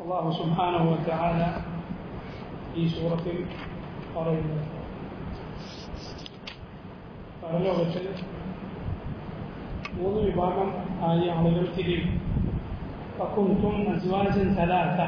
അള്ളാഹു സുബ്ഹാനഹു വതആല ഈ സൂറത്തിൽ പറയുന്നു പരലോകത്തിൽ മൂന്ന് വിഭാഗം ആയ ആളുകൾ തിരിയും فكنتم أزواجا ثلاثة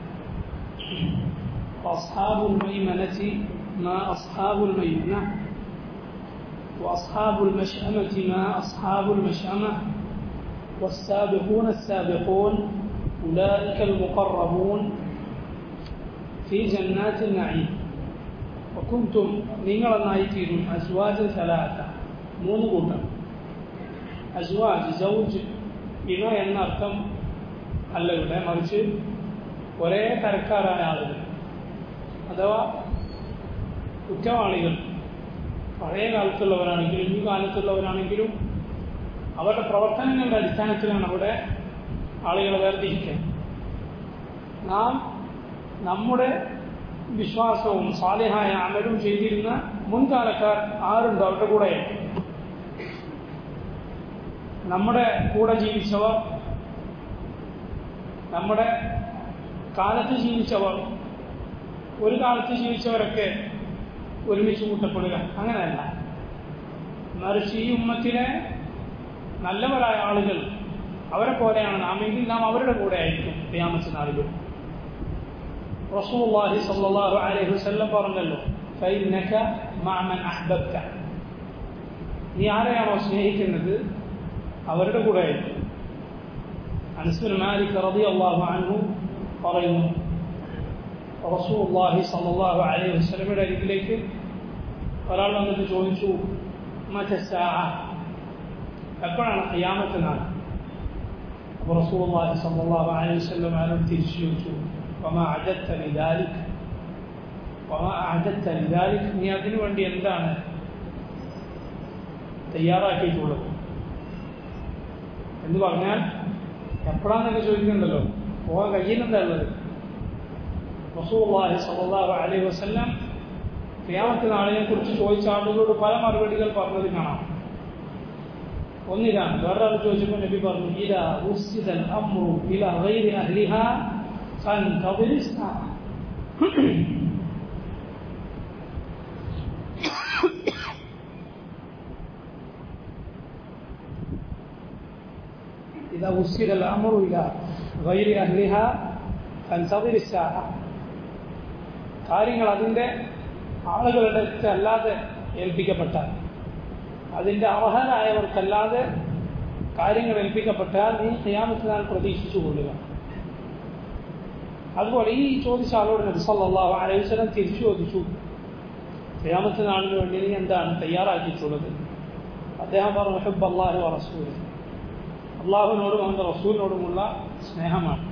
وأصحاب الميمنة ما أصحاب الميمنة وأصحاب المشأمة ما أصحاب المشأمة والسابقون السابقون أولئك المقربون في جنات النعيم وكنتم നിങ്ങളെന്നായിത്തീരും അസ്വാജ് സലാത്ത മൂന്ന് കൂട്ടം അസ്വാജ് സൗജ് ഇണ എന്ന അർത്ഥം അല്ല ഇവിടെ മറിച്ച് ഒരേ തരക്കാരായ ആളുകൾ അഥവാ കുറ്റവാളികൾ പഴയ കാലത്തുള്ളവരാണെങ്കിലും ഈ കാലത്തുള്ളവരാണെങ്കിലും അവരുടെ പ്രവർത്തനങ്ങളുടെ അടിസ്ഥാനത്തിലാണ് അവിടെ ആളുകളെ വേർതിരിക്കുക നാം നമ്മുടെ വിശ്വാസവും സാലിഹായ അമലും ചെയ്തിരുന്ന മുൻകാലക്കാർ ആരുണ്ട് അവരുടെ കൂടെ നമ്മുടെ കൂടെ ജീവിച്ചവർ നമ്മുടെ കാലത്ത് ജീവിച്ചവർ ഒരു കാലത്ത് ജീവിച്ചവരൊക്കെ ഒരുമിച്ച് കൂട്ടപ്പെടുക അങ്ങനെയല്ല മറിച്ച് ഈ ഉമ്മത്തിലെ നല്ലവരായ ആളുകൾ അവരെ പോലെയാണ് നാമെങ്കിൽ നാം അവരുടെ കൂടെ ആയിരിക്കും ക്രിയാമത്ത് നാളുകൾ റസൂലുള്ളാഹി സ്വല്ലല്ലാഹു അലൈഹി വസല്ലം പറഞ്ഞല്ലോ ഫൈനക മഅമൻ അഹ്ബബ്ത നീ ആരെയാണോ സ്നേഹിക്കുന്നത് അവരുടെ കൂടെ ആയിരിക്കും അനസ് ബിൻ മാലിക് റളിയല്ലാഹു അൻഹു പറയുന്നു റസൂലുള്ളാഹി സ്വല്ലല്ലാഹു അലൈഹി വസല്ലമയുടെ അരികിലേക്ക് ഒരാൾ വന്നിട്ട് ചോദിച്ചു മറ്റസാ എപ്പോഴാണ് ഖിയാമത്ത് നാൾ അപ്പോൾ റസൂലുള്ളാഹി സ്വല്ലല്ലാഹു അലൈഹി വസല്ലം അയാളോട് തിരിച്ചു ചോദിച്ചു വമാ അജത്ത ലിദാലിക് വമാ അജത്ത ലിദാലിക് നീ അതിനു വേണ്ടി എന്താണ് തയ്യാറാക്കിയിട്ടുള്ളത് എന്ന് പറഞ്ഞാൽ എപ്പോഴാണെന്നൊക്കെ ചോദിക്കുന്നുണ്ടല്ലോ പോകാൻ കഴിയുന്നതാ ഉള്ളത് റസൂലുള്ളാഹി സ്വല്ലല്ലാഹു അലൈഹി വസല്ലം ഖിയാമത്ത് നാളിനെ കുറിച്ച് ചോദിച്ച ആളുകളോട് പല മറുപടികൾ പറഞ്ഞത് കാണാം ഒന്നിതാണ് വേറൊരാൾ ചോദിച്ചപ്പോൾ നബി പറഞ്ഞു ഇല ഉസ്തിദൽ അമ്രു ഇല ഗൈരി അഹ്ലിഹ فانتظر الساعة إذا وسد الأمر إلى غير أهلها فانتظر الساعة കാര്യങ്ങൾ അതിൻ്റെ ആളുകളുടെ അല്ലാതെ ഏൽപ്പിക്കപ്പെട്ടാൽ അതിൻ്റെ അർഹരായവർക്കല്ലാതെ കാര്യങ്ങൾ ഏൽപ്പിക്കപ്പെട്ടാൽ നീ ഖിയാമത്തിനാൽ പ്രതീക്ഷിച്ചു കൊള്ളുക അതുപോലെ ഈ ചോദിച്ച ആളോട് നബി സല്ലല്ലാഹു അലൈഹി വസല്ലം തിരിച്ചു ചോദിച്ചു ഖിയാമത്ത് നാളിന് വേണ്ടി നീ എന്താണ് തയ്യാറാക്കിയിട്ടുള്ളത് അദ്ദേഹം പറഞ്ഞു ഹുബ് അള്ളാഹു റസൂൽ അള്ളാഹുവിനോടും അവൻ്റെ റസൂലിനോടുമുള്ള സ്നേഹമാണ്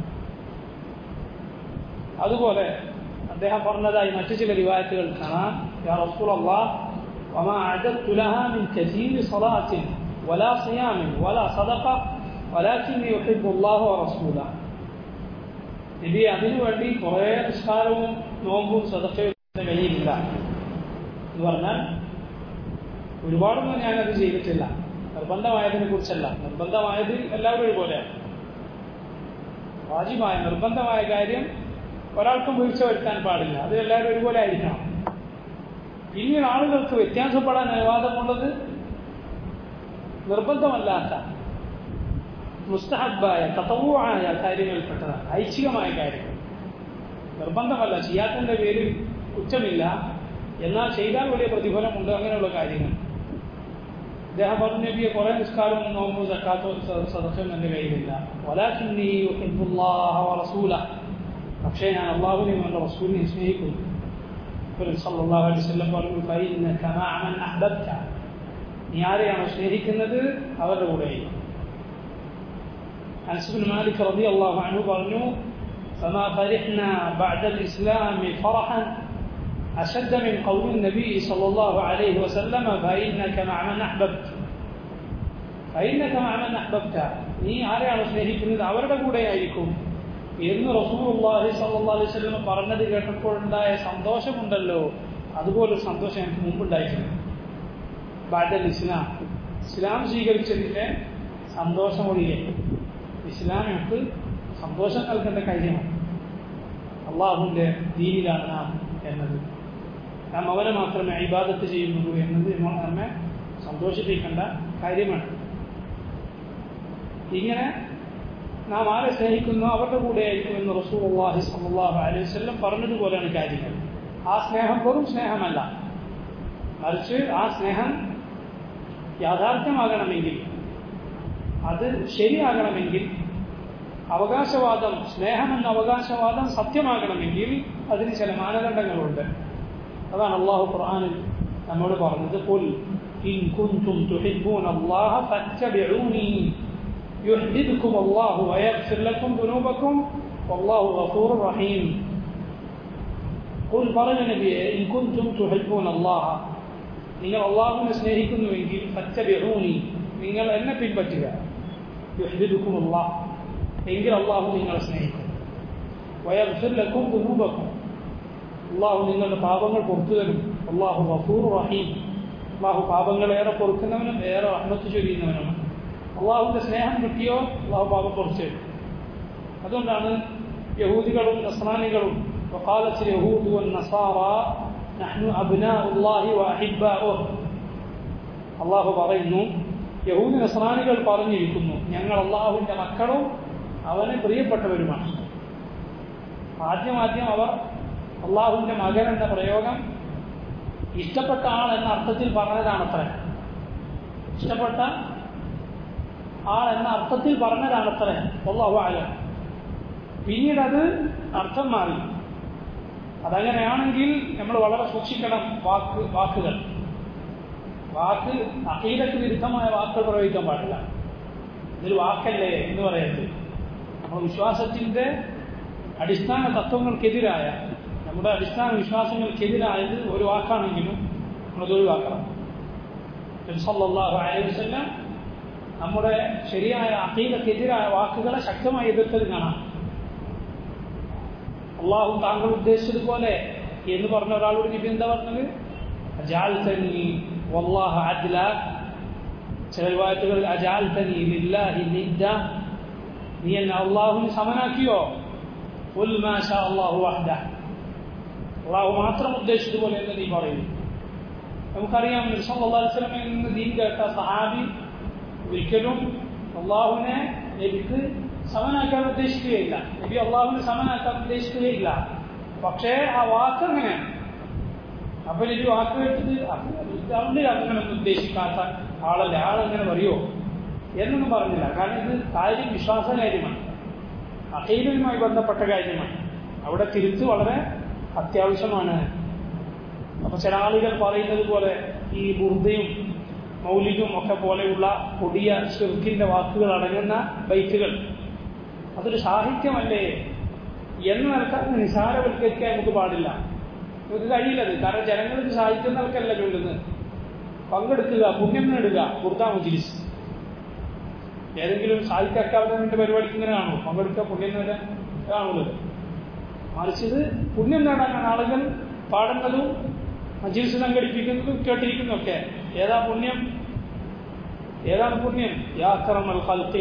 അതുപോലെ അദ്ദേഹം പറഞ്ഞതായി മറ്റു ചില റിവായത്തുകൾ കാണാം യാ റസൂൽ അള്ളാഹ് وما أعددت لها من كثير صلاة ولا صيام ولا صدقة ولكني يحب الله ورسوله നബി അതിനു വേണ്ടി കുറേ നിസ്കാരവും നോമ്പും സദക്കയും കഴിയില്ല എന്ന് പറഞ്ഞാൽ ഒരുപാടൊന്നും ഞാനത് ചെയ്തിട്ടില്ല നിർബന്ധമായതിനെ കുറിച്ചല്ല നിർബന്ധമായത് എല്ലാവരും ഒരുപോലെയാണ് വാജിബായ നിർബന്ധമായ കാര്യം ഒരാൾക്കും വീഴ്ച വരുത്താൻ പാടില്ല അത് എല്ലാവരും ഒരുപോലെ ആയിരിക്കണം പിന്നീട് ആളുകൾക്ക് വ്യത്യാസപ്പെടാൻ അനുവാദമുള്ളത് നിർബന്ധമല്ലാത്ത മുസ്തഹബായ തത്തവുമായ കാര്യങ്ങളിൽപ്പെട്ടതാണ് ഐച്ഛികമായ കാര്യങ്ങൾ നിർബന്ധമല്ല ചെയ്യാത്തതിൻ്റെ പേരിൽ കുറ്റമില്ല എന്നാൽ ചെയ്താൽ വലിയ പ്രതിഫലമുണ്ട് അങ്ങനെയുള്ള കാര്യങ്ങൾ അദ്ദേഹം പറഞ്ഞു നബിയെ കുറേ നിസ്കാരവും നോമ്പും സക്കാത്തോ സദസ്യം എൻ്റെ കയ്യിലില്ല വലാഖിന്നി റസൂല പക്ഷേ ഞാൻ അള്ളാഹുവിനെയും എൻ്റെ റസൂലിനെയും സ്നേഹിക്കുന്നു സല്ലല്ലാഹു അലൈഹി വസല്ലം പറഞ്ഞു ഫൈനക മഅമൻ അഹ്ബബ്ത നീ ആരെയാണോ സ്നേഹിക്കുന്നത് അവരുടെ കൂടെയായിരിക്കും أنس بن مالك رضي الله عنه قالوا فما فرحنا بعد الإسلام فرحا أشد من قول النبي صلى الله عليه وسلم فإنك مع من أحببت فإنك مع من أحببت നീ ആരെയാണ് സ്നേഹിക്കുന്നത് അവരുടെ കൂടെയായിരിക്കും എന്ന് റസൂലുള്ളാഹി സല്ലല്ലാഹു അലൈഹി വസല്ലം പറഞ്ഞത് കേട്ടപ്പോഴുണ്ടായ സന്തോഷമുണ്ടല്ലോ അതുപോലൊരു സന്തോഷം എനിക്ക് മുമ്പുണ്ടായിട്ടില്ല ബാഡൽ ഇസ്ലാം ഇസ്ലാം സ്വീകരിച്ചതിൻ്റെ സന്തോഷമൊഴികെ ഇസ്ലാം നമുക്ക് സന്തോഷം നൽകേണ്ട കാര്യമാണ് അള്ളാഹുവിൻ്റെ ദീനിലാണ് നാം എന്നത് നാം അവനെ മാത്രമേ ഇബാദത്ത് ചെയ്യുന്നുള്ളൂ എന്നത് നമ്മൾ നമ്മെ സന്തോഷിപ്പിക്കേണ്ട കാര്യമാണ് ഇങ്ങനെ നാം ആരെ സ്നേഹിക്കുന്നു അവരുടെ കൂടെ ആയിരിക്കും എന്ന് റസൂൽ അള്ളാഹി സല്ലാഹു അലൈഹി വല്ലം പറഞ്ഞതുപോലെയാണ് കാര്യങ്ങൾ ആ സ്നേഹം വെറും സ്നേഹമല്ല മറിച്ച് ആ സ്നേഹം യാഥാർത്ഥ്യമാകണമെങ്കിൽ അത് ശരിയാകണമെങ്കിൽ അവകാശവാദം സ്നേഹമെന്ന അവകാശവാദം സത്യമാകണമെങ്കിൽ അതിന് ചില മാനദണ്ഡങ്ങളുണ്ട് അതാണ് അള്ളാഹു ഖുർആാനിൽ നമ്മോട് പറഞ്ഞത് قل إن كنتم تحبون الله فاتبعوني يحببكم الله ويغفر لكم ذنوبكم والله غفور رحيم قل പറഞ്ഞ നബിയെ إن كنتم تحبون الله നിങ്ങൾ അള്ളാഹുവിനെ സ്നേഹിക്കുന്നുവെങ്കിൽ ഫറ്റബിഊനി നിങ്ങൾ എന്നെ പിൻപറ്റുക യുഹ്ബിബുക്കും അള്ളാഹ് എങ്കിൽ അള്ളാഹു നിങ്ങളെ സ്നേഹിക്കും വയർഫിർ ലക്കും ദുനൂബക്കും അള്ളാഹു നിങ്ങളുടെ പാപങ്ങൾ പുറത്തു തരും അള്ളാഹു ഗഫൂർ റഹീം അള്ളാഹു പാപങ്ങൾ ഏറെ പൊറുക്കുന്നവനും ഏറെ റഹ്മത്ത് ചൊരിയുന്നവനുമാണ് അള്ളാഹുവിൻ്റെ സ്നേഹം കിട്ടിയോ അള്ളാഹു പാപം പുറത്തു തരും അതുകൊണ്ടാണ് യഹൂദികളും നസ്രാനികളും وقالت اليهود والنصارى نحن أبناء الله وأحباؤه അള്ളാഹു പറയുന്നു യഹൂദി നസ്രാനികൾ പറഞ്ഞിരിക്കുന്നു ഞങ്ങൾ അള്ളാഹുവിൻ്റെ മക്കളും അവന് പ്രിയപ്പെട്ടവരുമാണ് ആദ്യം ആദ്യം അവർ അള്ളാഹുവിൻ്റെ മകൻ എന്ന പ്രയോഗം ഇഷ്ടപ്പെട്ട ആൾ എന്ന അർത്ഥത്തിൽ പറഞ്ഞതാണത്ര ഇഷ്ടപ്പെട്ട ആൾ എന്ന അർത്ഥത്തിൽ പറഞ്ഞതാണത്ര അള്ളാഹു ആലം പിന്നീട് അത് അർത്ഥം മാറി അതങ്ങനെയാണെങ്കിൽ നമ്മൾ വളരെ സൂക്ഷിക്കണം വാക്ക് വാക്കുകൾ വാക്ക് അഖീലക്ക് വിരുദ്ധമായ വാക്കുകൾ പ്രയോഗിക്കാൻ പാടില്ല ഇതൊരു വാക്കല്ലേ എന്ന് പറയരുത് നമ്മൾ വിശ്വാസത്തിൻ്റെ അടിസ്ഥാന തത്വങ്ങൾക്കെതിരായ നമ്മുടെ അടിസ്ഥാന വിശ്വാസങ്ങൾക്കെതിരായത് ഒരു വാക്കാണെങ്കിലും നമ്മളത് ഒഴിവാക്കണം സല്ലല്ലാഹു അലൈഹി വസല്ലം നമ്മുടെ ശരിയായ അഖീലക്കെതിരായ വാക്കുകളെ ശക്തമായി എതിർത്തത് കാണാം അള്ളാഹു താങ്കൾ ഉദ്ദേശിച്ചതുപോലെ എന്ന് പറഞ്ഞ ഒരാളോട് നബി എന്താ പറഞ്ഞത് അജാൽതനി വല്ലാഹ അദ്ല ചില വാറ്റുകളിൽ അജാൽതനി ലില്ലാഹി നിദ്ദ നീ എന്നെ അള്ളാഹുവിന് സമനാക്കിയോ ഉൽ മാഷ അള്ളാഹു വഹ്ദ അള്ളാഹു മാത്രം ഉദ്ദേശിച്ചതുപോലെ എന്ന് നീ പറയുന്നു നമുക്കറിയാം നിർസല്ലാസ്ലമെ നിന്ന് ദീൻ കേട്ട സഹാബി ഒരിക്കലും അള്ളാഹുവിനെ നബിക്ക് സമനാക്കാൻ ഉദ്ദേശിക്കുകയില്ല നബി അള്ളാഹുവിനെ സമനാക്കാൻ ഉദ്ദേശിക്കുകയില്ല പക്ഷേ ആ വാക്ക് അങ്ങനെയാണ് അപ്പൊ നബി വാക്ക് കേട്ടത് അതുകൊണ്ട് അങ്ങനെയൊന്നും ഉദ്ദേശിക്കാത്ത ആളല്ല ആളെങ്ങനെ പറയോ എന്നൊന്നും പറഞ്ഞില്ല കാരണം ഇത് കാര്യം വിശ്വാസ കാര്യമാണ് അഖീലുമായി ബന്ധപ്പെട്ട കാര്യമാണ് അവിടെ തിരുത്ത് വളരെ അത്യാവശ്യമാണ് അപ്പൊ ചില ആളുകൾ പറയുന്നത് പോലെ ഈ ബുർദയും മൗലികവും ഒക്കെ പോലെയുള്ള കൊടിയ ഷിർക്കിന്റെ വാക്കുകൾ അടങ്ങുന്ന ബൈറ്റുകൾ അതൊരു സാഹിത്യമല്ലേ എന്ന് നിലക്കാൻ നിസാരവൽക്കരിക്കാൻ നമുക്ക് പാടില്ല നമുക്ക് കഴിയില്ലത് കാരണം ജനങ്ങൾക്ക് സാഹിത്യം നൽകല്ല ചൊല്ലുന്നത് പങ്കെടുക്കുക പുണ്യം നേടുക ബുർദ മജിലിസ് ഏതെങ്കിലും സാഹിത്യ അക്കാദമിന്റെ പരിപാടിക്ക് ഇങ്ങനെ കാണുമോ പങ്കെടുക്കുക പുണ്യം നേടാൻ കാണുള്ളത് മറിച്ച് ഇത് പുണ്യം നേടാനാണ് ആളുകൾ പാടുന്നതും മജിൽസ് സംഘടിപ്പിക്കുന്നതും കേട്ടിരിക്കുന്നതൊക്കെ ഏതാ പുണ്യം ഏതാണ് പുണ്യം യാത്രമൽ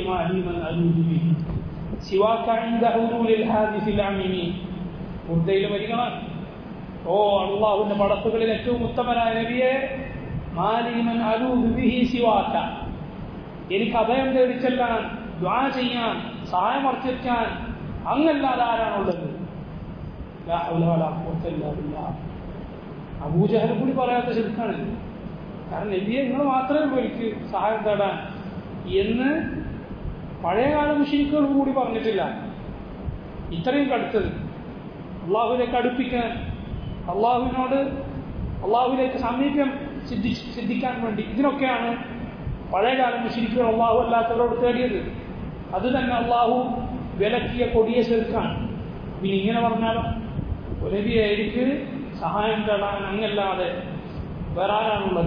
ബുദ്ധയിൽ വരികളാണ് ഓ അള്ളാഹുവിന്റെ പടപ്പുകളിൽ ഏറ്റവും ഉത്തമനായ നബിയെ മാലിമൻ അലൂബിഹി സിവാക്ക എനിക്ക് അഭയം തേടിച്ചെല്ലാൻ ദ്വാ ചെയ്യാൻ സഹായം അർത്ഥിക്കാൻ അങ്ങല്ലാതെ ആരാണുള്ളത് അബൂജഹൽ കൂടി പറയാത്ത ശരിക്കാണ് കാരണം നബിയെ നിങ്ങൾ മാത്രമേ ഉള്ളൂ എനിക്ക് സഹായം തേടാൻ എന്ന് പഴയകാല മുഷീക്കുകൾ കൂടി പറഞ്ഞിട്ടില്ല ഇത്രയും കടുത്തത് അള്ളാഹുവിലേക്ക് അടുപ്പിക്കാൻ അള്ളാഹുവിനോട് അള്ളാഹുവിലേക്ക് സാമീപ്യം സിദ്ധി സിദ്ധിക്കാൻ വേണ്ടി ഇതിനൊക്കെയാണ് പഴയകാല മുഷീക്കുകൾ അള്ളാഹു അല്ലാത്തവരോട് തേടിയത് അത് തന്നെ അള്ളാഹു വിലക്കിയ കൊടിയ ചെറുക്കാണ് പിന്നെ ഇങ്ങനെ പറഞ്ഞാലോ നബിയെ എനിക്ക് സഹായം തേടാൻ അങ്ങല്ലാതെ വേറെ ആരാണുള്ളത്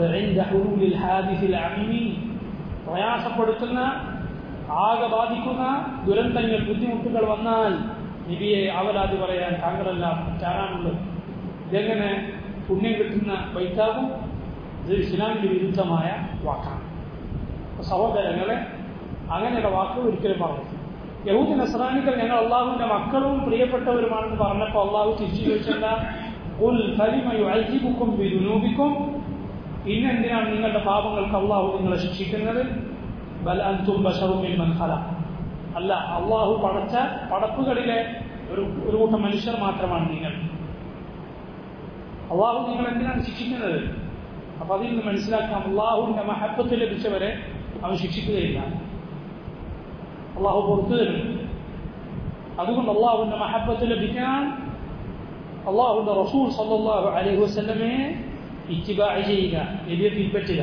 പ്രയാസപ്പെടുത്തുന്ന ആകെ ബാധിക്കുന്ന ദുരന്തങ്ങൾ ബുദ്ധിമുട്ടുകൾ വന്നാൽ നബിയെ അവരാതി പറയാൻ താങ്കളല്ല മറ്റാരാണുള്ളത് ഇതെങ്ങനെ പുണ്യം കിട്ടുന്ന വൈത്താകും ഇത് ഇസ്ലാമിന്റെ വിരുദ്ധമായ വാക്കാണ് സഹോദരങ്ങളെ അങ്ങനെയുള്ള വാക്കുകൾ ഒരിക്കലും പറഞ്ഞു യഹൂദി നസ്രാനികൾ ഞങ്ങൾ അള്ളാഹുവിന്റെ മക്കളും പ്രിയപ്പെട്ടവരുമാണെന്ന് പറഞ്ഞപ്പോൾ അള്ളാഹു തിരിച്ചു ചോദിച്ചല്ല ഉൽ കലിമയു അൽജിബുക്കും ബിദുനൂബിക്കും ഇന്നെന്തിനാണ് നിങ്ങളുടെ പാപങ്ങൾക്ക് അള്ളാഹു നിങ്ങളെ ശിക്ഷിക്കുന്നത് ബൽ അൻതും ബഷറുമിൻ മൻ ഖലഖ് അല്ല അള്ളാഹു പടച്ച പടപ്പുകളിലെ ഒരു ഒരു കൂട്ടം മനുഷ്യർ മാത്രമാണ് നിങ്ങൾ അള്ളാഹു നിങ്ങൾ എന്തിനാണ് ശിക്ഷിക്കുന്നത് അപ്പൊ അതിൽ നിന്ന് മനസ്സിലാക്കാം അള്ളാഹുവിന്റെ മഹത്വത്തിൽ ലഭിച്ചവരെ അവൻ ശിക്ഷിക്കുകയില്ല അള്ളാഹു പുറത്തു തരും അതുകൊണ്ട് അള്ളാഹുവിന്റെ മഹബത്ത് ലഭിക്കാൻ അള്ളാഹുവിന്റെ റസൂൽ സല്ലാഹു അലൈഹി വസ്ലമയെ ഇത്തിബായ് ചെയ്യുക നബിയെ പിൻപറ്റുക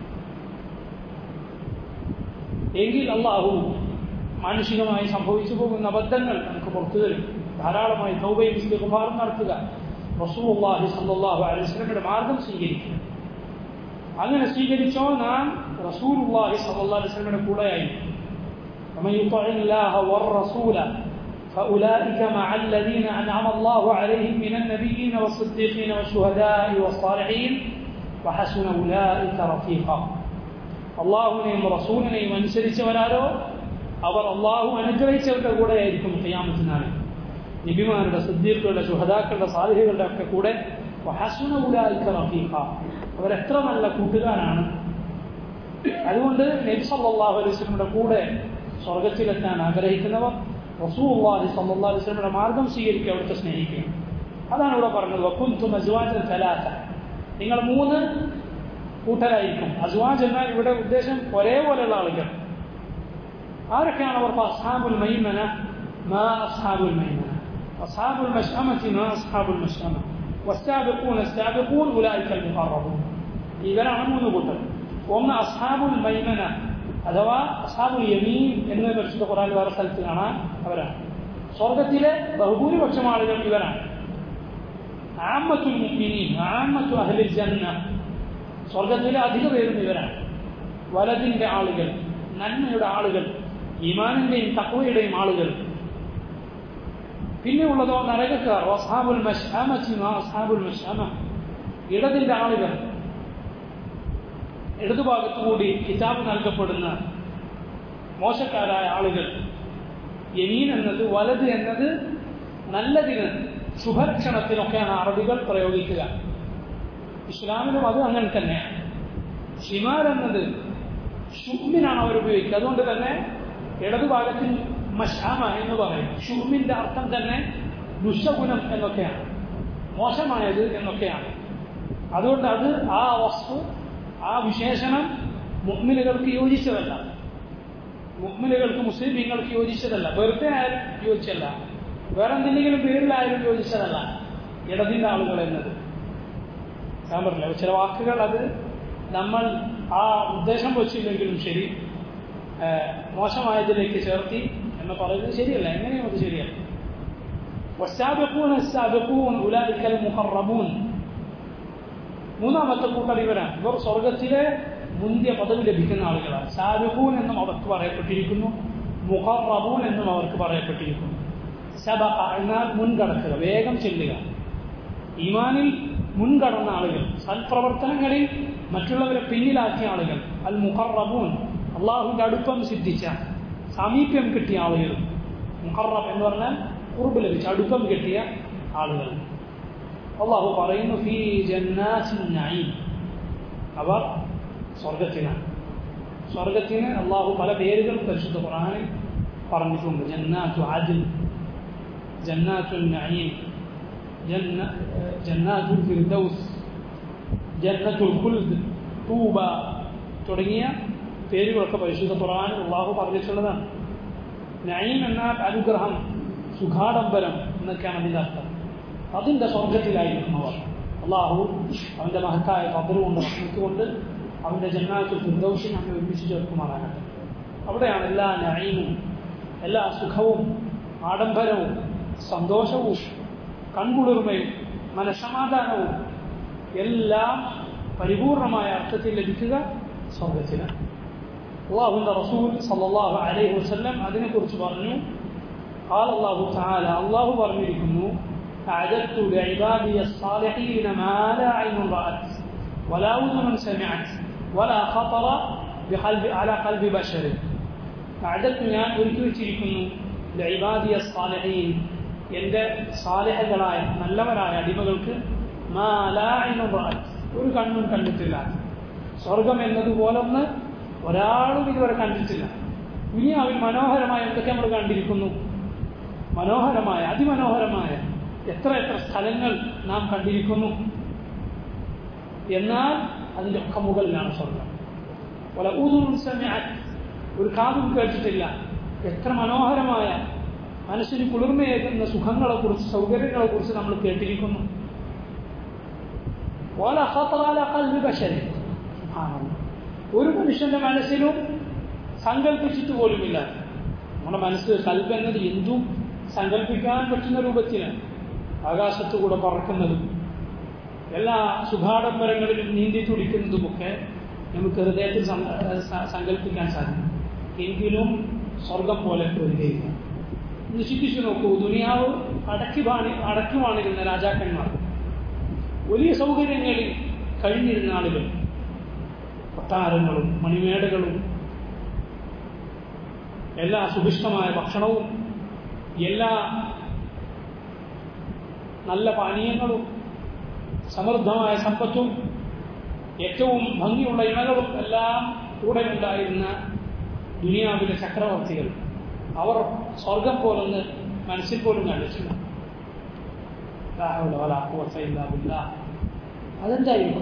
എങ്കിൽ അള്ളാഹു മാനുഷികമായി സംഭവിച്ചു പോകുന്ന അബദ്ധങ്ങൾ നമുക്ക് പുറത്തു തരും ധാരാളമായി തൗബയും ഇസ്തിഗ്ഫാറും നടത്തുക റസൂലുള്ളാഹി സല്ലല്ലാഹു അലൈഹി വസല്ലമയുടെ മാർഗം സ്വീകരിക്കുക അങ്ങനെ സ്വീകരിച്ചോ നാം റസൂലുള്ളാഹി സല്ലല്ലാഹു അലൈഹി വസല്ലമയുടെ കൂടെയായിരിക്കും ومن يطع الله والرسول فأولئك مع الذين أنعم الله عليهم من النبيين والصديقين والشهداء والصالحين وحسن أولئك رفيقا അള്ളാഹുവിനെയും റസൂലിനെയും അനുസരിച്ചവരാരോ അവർ അള്ളാഹു അനുഗ്രഹിച്ചവരുടെ കൂടെ ആയിരിക്കും ഖിയാമത്തിനാണ് നബിമാരുടെ സിദ്ദീഖുകളുടെ ശുഹദാക്കളുടെ സാധികളുടെ ഒക്കെ കൂടെ റഫീഖ അവരെത്ര നല്ല കൂട്ടുകാരാണ് അതുകൊണ്ട് നബി സല്ലല്ലാഹു അലൈഹി വസല്ലമയുടെ കൂടെ സ്വർഗത്തിലെത്താൻ ആഗ്രഹിക്കുന്നവർ റസൂലുള്ളാഹി സല്ലല്ലാഹു അലൈഹി വസല്ലമയുടെ മാർഗം സ്വീകരിക്കുക അവിടുത്തെ സ്നേഹിക്കുക അതാണ് ഇവിടെ പറഞ്ഞത് വക്കുന്തും അസ്വാജൻ തലാത്ത നിങ്ങൾ മൂന്ന് കൂട്ടരായിരിക്കും അസ്വാജ് എന്നാൽ ഇവിടെ ഉദ്ദേശം ഒരേപോലെയുള്ള ആളുകൾ ആരൊക്കെയാണ് അവർ അസ്ഹാബുൽ മൈമന മാ അസ്ഹാബുൽ മൈമന അസ്ഹാബുൽ മഷ്അമത്തി മാ അസ്ഹാബുൽ മഷ്അമ والسابقون السابقون أولئك المقربون ഇവരാണ് മൂന്ന് കൂട്ടർ ഒന്ന് അസ്ഹാബുൽ മൈമന അഥവാ അസ്ഹാബുൽ യമീൻ എന്ന് പരിശുദ്ധ ഖുറാൻ വേറെ സ്ഥലത്ത് കാണാൻ അവരാണ് സ്വർഗത്തിലെ ബഹുഭൂരിപക്ഷം ആളുകൾ ഇവരാണ് ആമത്തുൽ മുഅ്മിനീൻ ആമത്തു അഹ്ലിൽ ജന്ന സ്വർഗത്തിലെ അധിക പേരും ഇവരാണ് വലതിന്റെ ആളുകൾ നന്മയുടെ ആളുകൾ ഈമാനിന്റെയും തക്വയുടെയും ആളുകൾ പിന്നെ ഉള്ളതോ നരകക്കാർ വസാബുൽ മഷ്അമത്തി മാ അസ്ഹാബുൽ മഷ്അമ ഇടതിന്റെ ആളുകൾ ഇടതുഭാഗത്തുകൂടി കിതാബ് നൽകപ്പെടുന്ന മോശക്കാരായ ആളുകൾ യമീൻ എന്നത് വലത് എന്നത് നല്ലതിന് ശുഭലക്ഷണത്തിനൊക്കെയാണ് അറബികൾ പ്രയോഗിക്കുക ഇസ്ലാമിലും അത് അങ്ങനെ തന്നെയാണ് ഷിമാർ എന്നത് ഷുമിനാണ് അവർ ഉപയോഗിക്കുക അതുകൊണ്ട് തന്നെ ഇടതുഭാഗത്തിൽ മഷാമ എന്ന് പറയും ഷുമിന്റെ അർത്ഥം തന്നെ ദുഷ്ടഗുണം എന്നൊക്കെയാണ് മോശമായത് എന്നൊക്കെയാണ് അതുകൊണ്ട് അത് ആ വസ്തു ആ വിശേഷണം മുഹ്മിനുകൾക്ക് യോജിച്ചതല്ല മുഹ്മിനുകൾക്ക് മുസ്ലിമീങ്ങൾക്ക് യോജിച്ചതല്ല വെറുതെ ആയാലും യോജിച്ചല്ല വേറെ എന്തെങ്കിലും പേരിലായാലും യോജിച്ചതല്ല ഇടതിൻ്റെ ആളുകൾ എന്നത് ഞാൻ പറഞ്ഞില്ല ചില വാക്കുകൾ അത് നമ്മൾ ആ ഉദ്ദേശം വെച്ചില്ലെങ്കിലും ശരി മോശമായതിലേക്ക് ചേർത്തി എന്ന് പറയുന്നത് ശരിയല്ല എങ്ങനെയും അത് ശരിയല്ല والسابقون السابقون أولئك المقربون മൂന്നാമത്തെ കൂട്ടർ ഇവരാണ് ഇവർ സ്വർഗത്തിലെ മുന്തിയ പദവി ലഭിക്കുന്ന ആളുകളാണ് സാബിഖൂൻ എന്നും അവർക്ക് പറയപ്പെട്ടിരിക്കുന്നു മുഖറബൂൻ എന്നും അവർക്ക് പറയപ്പെട്ടിരിക്കുന്നു സബഖ എന്നാൽ മുൻകടക്കുക വേഗം ചെല്ലുക ഈമാനിൽ മുൻകടന്ന ആളുകൾ സൽപ്രവർത്തനങ്ങളിൽ മറ്റുള്ളവരെ പിന്നിലാക്കിയ ആളുകൾ അൽ മുഖറബൂൻ അള്ളാഹുവിൻ്റെ അടുപ്പം സിദ്ധിച്ച സാമീപ്യം കിട്ടിയ ആളുകൾ മുഖറബ് എന്ന് പറഞ്ഞാൽ കുറുബ് ലഭിച്ച അടുപ്പം കിട്ടിയ ആളുകൾ അള്ളാഹു പറയുന്നു ഫീ ജന്നാത്തിൻ നഈം അവർ സ്വർഗത്തിനാണ് സ്വർഗത്തിന് അള്ളാഹു പല പേരുകളും പരിശുദ്ധ ഖുർആനിൽ പറഞ്ഞിട്ടുണ്ട് ജന്നാത്തു ആദിൽ ജന്നാത്തു നഈം ജന്ന ജന്നാത്തുൽ ഫിർദൗസ് ജന്നത്തുൽ ഖുൽദ് തൂബ തുടങ്ങിയ പേരുകളൊക്കെ പരിശുദ്ധ ഖുർആനിൽ അള്ളാഹു പറഞ്ഞിട്ടുള്ളതാണ് നഈം എന്നാൽ അനുഗ്രഹം സുഖാഡംബരം എന്നൊക്കെയാണ് അതിൻ്റെ അർത്ഥം അതിൻ്റെ സ്വർഗത്തിലായിരിക്കും അവർ അള്ളാഹു അവൻ്റെ മഹത്തായ കബറുകൊണ്ട് റഹ്മത്തുകൊണ്ട് അവൻ്റെ ജന്നാത്തുൽ ഫിർദൗസിൽ നമ്മെ ഒരുമിച്ച് ചേർക്കുമാറാകട്ടെ അവിടെയാണ് എല്ലാ നയീമും എല്ലാ സുഖവും ആഡംബരവും സന്തോഷവും കൺകുളിർമയും മനസമാധാനവും എല്ലാം പരിപൂർണമായ അർത്ഥത്തിൽ ലഭിക്കുക സ്വർഗത്തിന് അള്ളാഹുവിൻ്റെ റസൂൽ സല്ലല്ലാഹു അലൈഹി വസല്ലം അതിനെക്കുറിച്ച് പറഞ്ഞു قال الله تعالى الله പറഞ്ഞിരിക്കുന്നു أعددت لعبادي الصالحين ما لا عين رأت ولا أذن سمعت ولا خطر بقلب على قلب بشر أعددت ഞാൻ ഒരുക്കി വെച്ചിരിക്കുന്നു ലൈബാദിയ സാലഹീൻ എൻ്റെ സാലഹകളായ നല്ലവരായ അടിമകൾക്ക് മാ ലാ ഐനുൻ റഅത് ഒരു കണ്ണും കണ്ടിട്ടില്ല സ്വർഗം എന്നതുപോലൊന്ന് ഒരാളും ഇതുവരെ കണ്ടിട്ടില്ല ദുനിയാവിൽ മനോഹരമായ എന്തൊക്കെ നമ്മൾ കണ്ടിരിക്കുന്നു മനോഹരമായ അതിമനോഹരമായ എത്ര എത്ര സ്ഥലങ്ങൾ നാം കണ്ടിരിക്കുന്നു എന്നാൽ അതിൻ്റെ ഒക്കെ മുകളിലാണ് സ്വർഗം വല ഊതും സമയത്ത് ഒരു കാതും കേട്ടിട്ടില്ല എത്ര മനോഹരമായ മനസ്സിന് കുളിർമയേകുന്ന സുഖങ്ങളെക്കുറിച്ച് സൗകര്യങ്ങളെക്കുറിച്ച് നമ്മൾ കേട്ടിരിക്കുന്നു ولا خطر على قلب بشر سبحان الله ഒരു മനുഷ്യന്റെ മനസ്സിലും സങ്കല്പിച്ചിട്ട് പോലുമില്ല നമ്മുടെ മനസ്സ് കൽബ് എന്നത് എന്തും സങ്കല്പിക്കാൻ പറ്റുന്ന രൂപത്തിലാണ് ആകാശത്തുകൂടെ പറക്കുന്നതും എല്ലാ സുഖാഡംബരങ്ങളിലും നീന്തി തുടിക്കുന്നതുമൊക്കെ നമുക്ക് ഹൃദയത്തിൽ സങ്കല്പിക്കാൻ സാധിക്കും എങ്കിലും സ്വർഗം പോലെ വരികയില്ല ഒന്ന് ചിന്തിച്ചു നോക്കൂ ദുനിയാവ് അടക്കി വാണി അടക്കി വാണിരുന്ന രാജാക്കന്മാർ വലിയ സൗകര്യങ്ങളിൽ കഴിഞ്ഞിരുന്ന ആളുകൾ കൊട്ടാരങ്ങളും മണിമേടകളും എല്ലാ സുഭിഷ്ടമായ ഭക്ഷണവും എല്ലാ നല്ല പാനീയങ്ങളും സമൃദ്ധമായ സമ്പത്തും ഏറ്റവും ഭംഗിയുള്ള ഇണകളും എല്ലാം കൂടെ ഉണ്ടായിരുന്ന ദുനിയാവിലെ ചക്രവർത്തികൾ അവർ സ്വർഗം പോലൊന്ന് മനസ്സിൽ പോലും കണ്ടിട്ടില്ല അതെന്തായിരുന്നു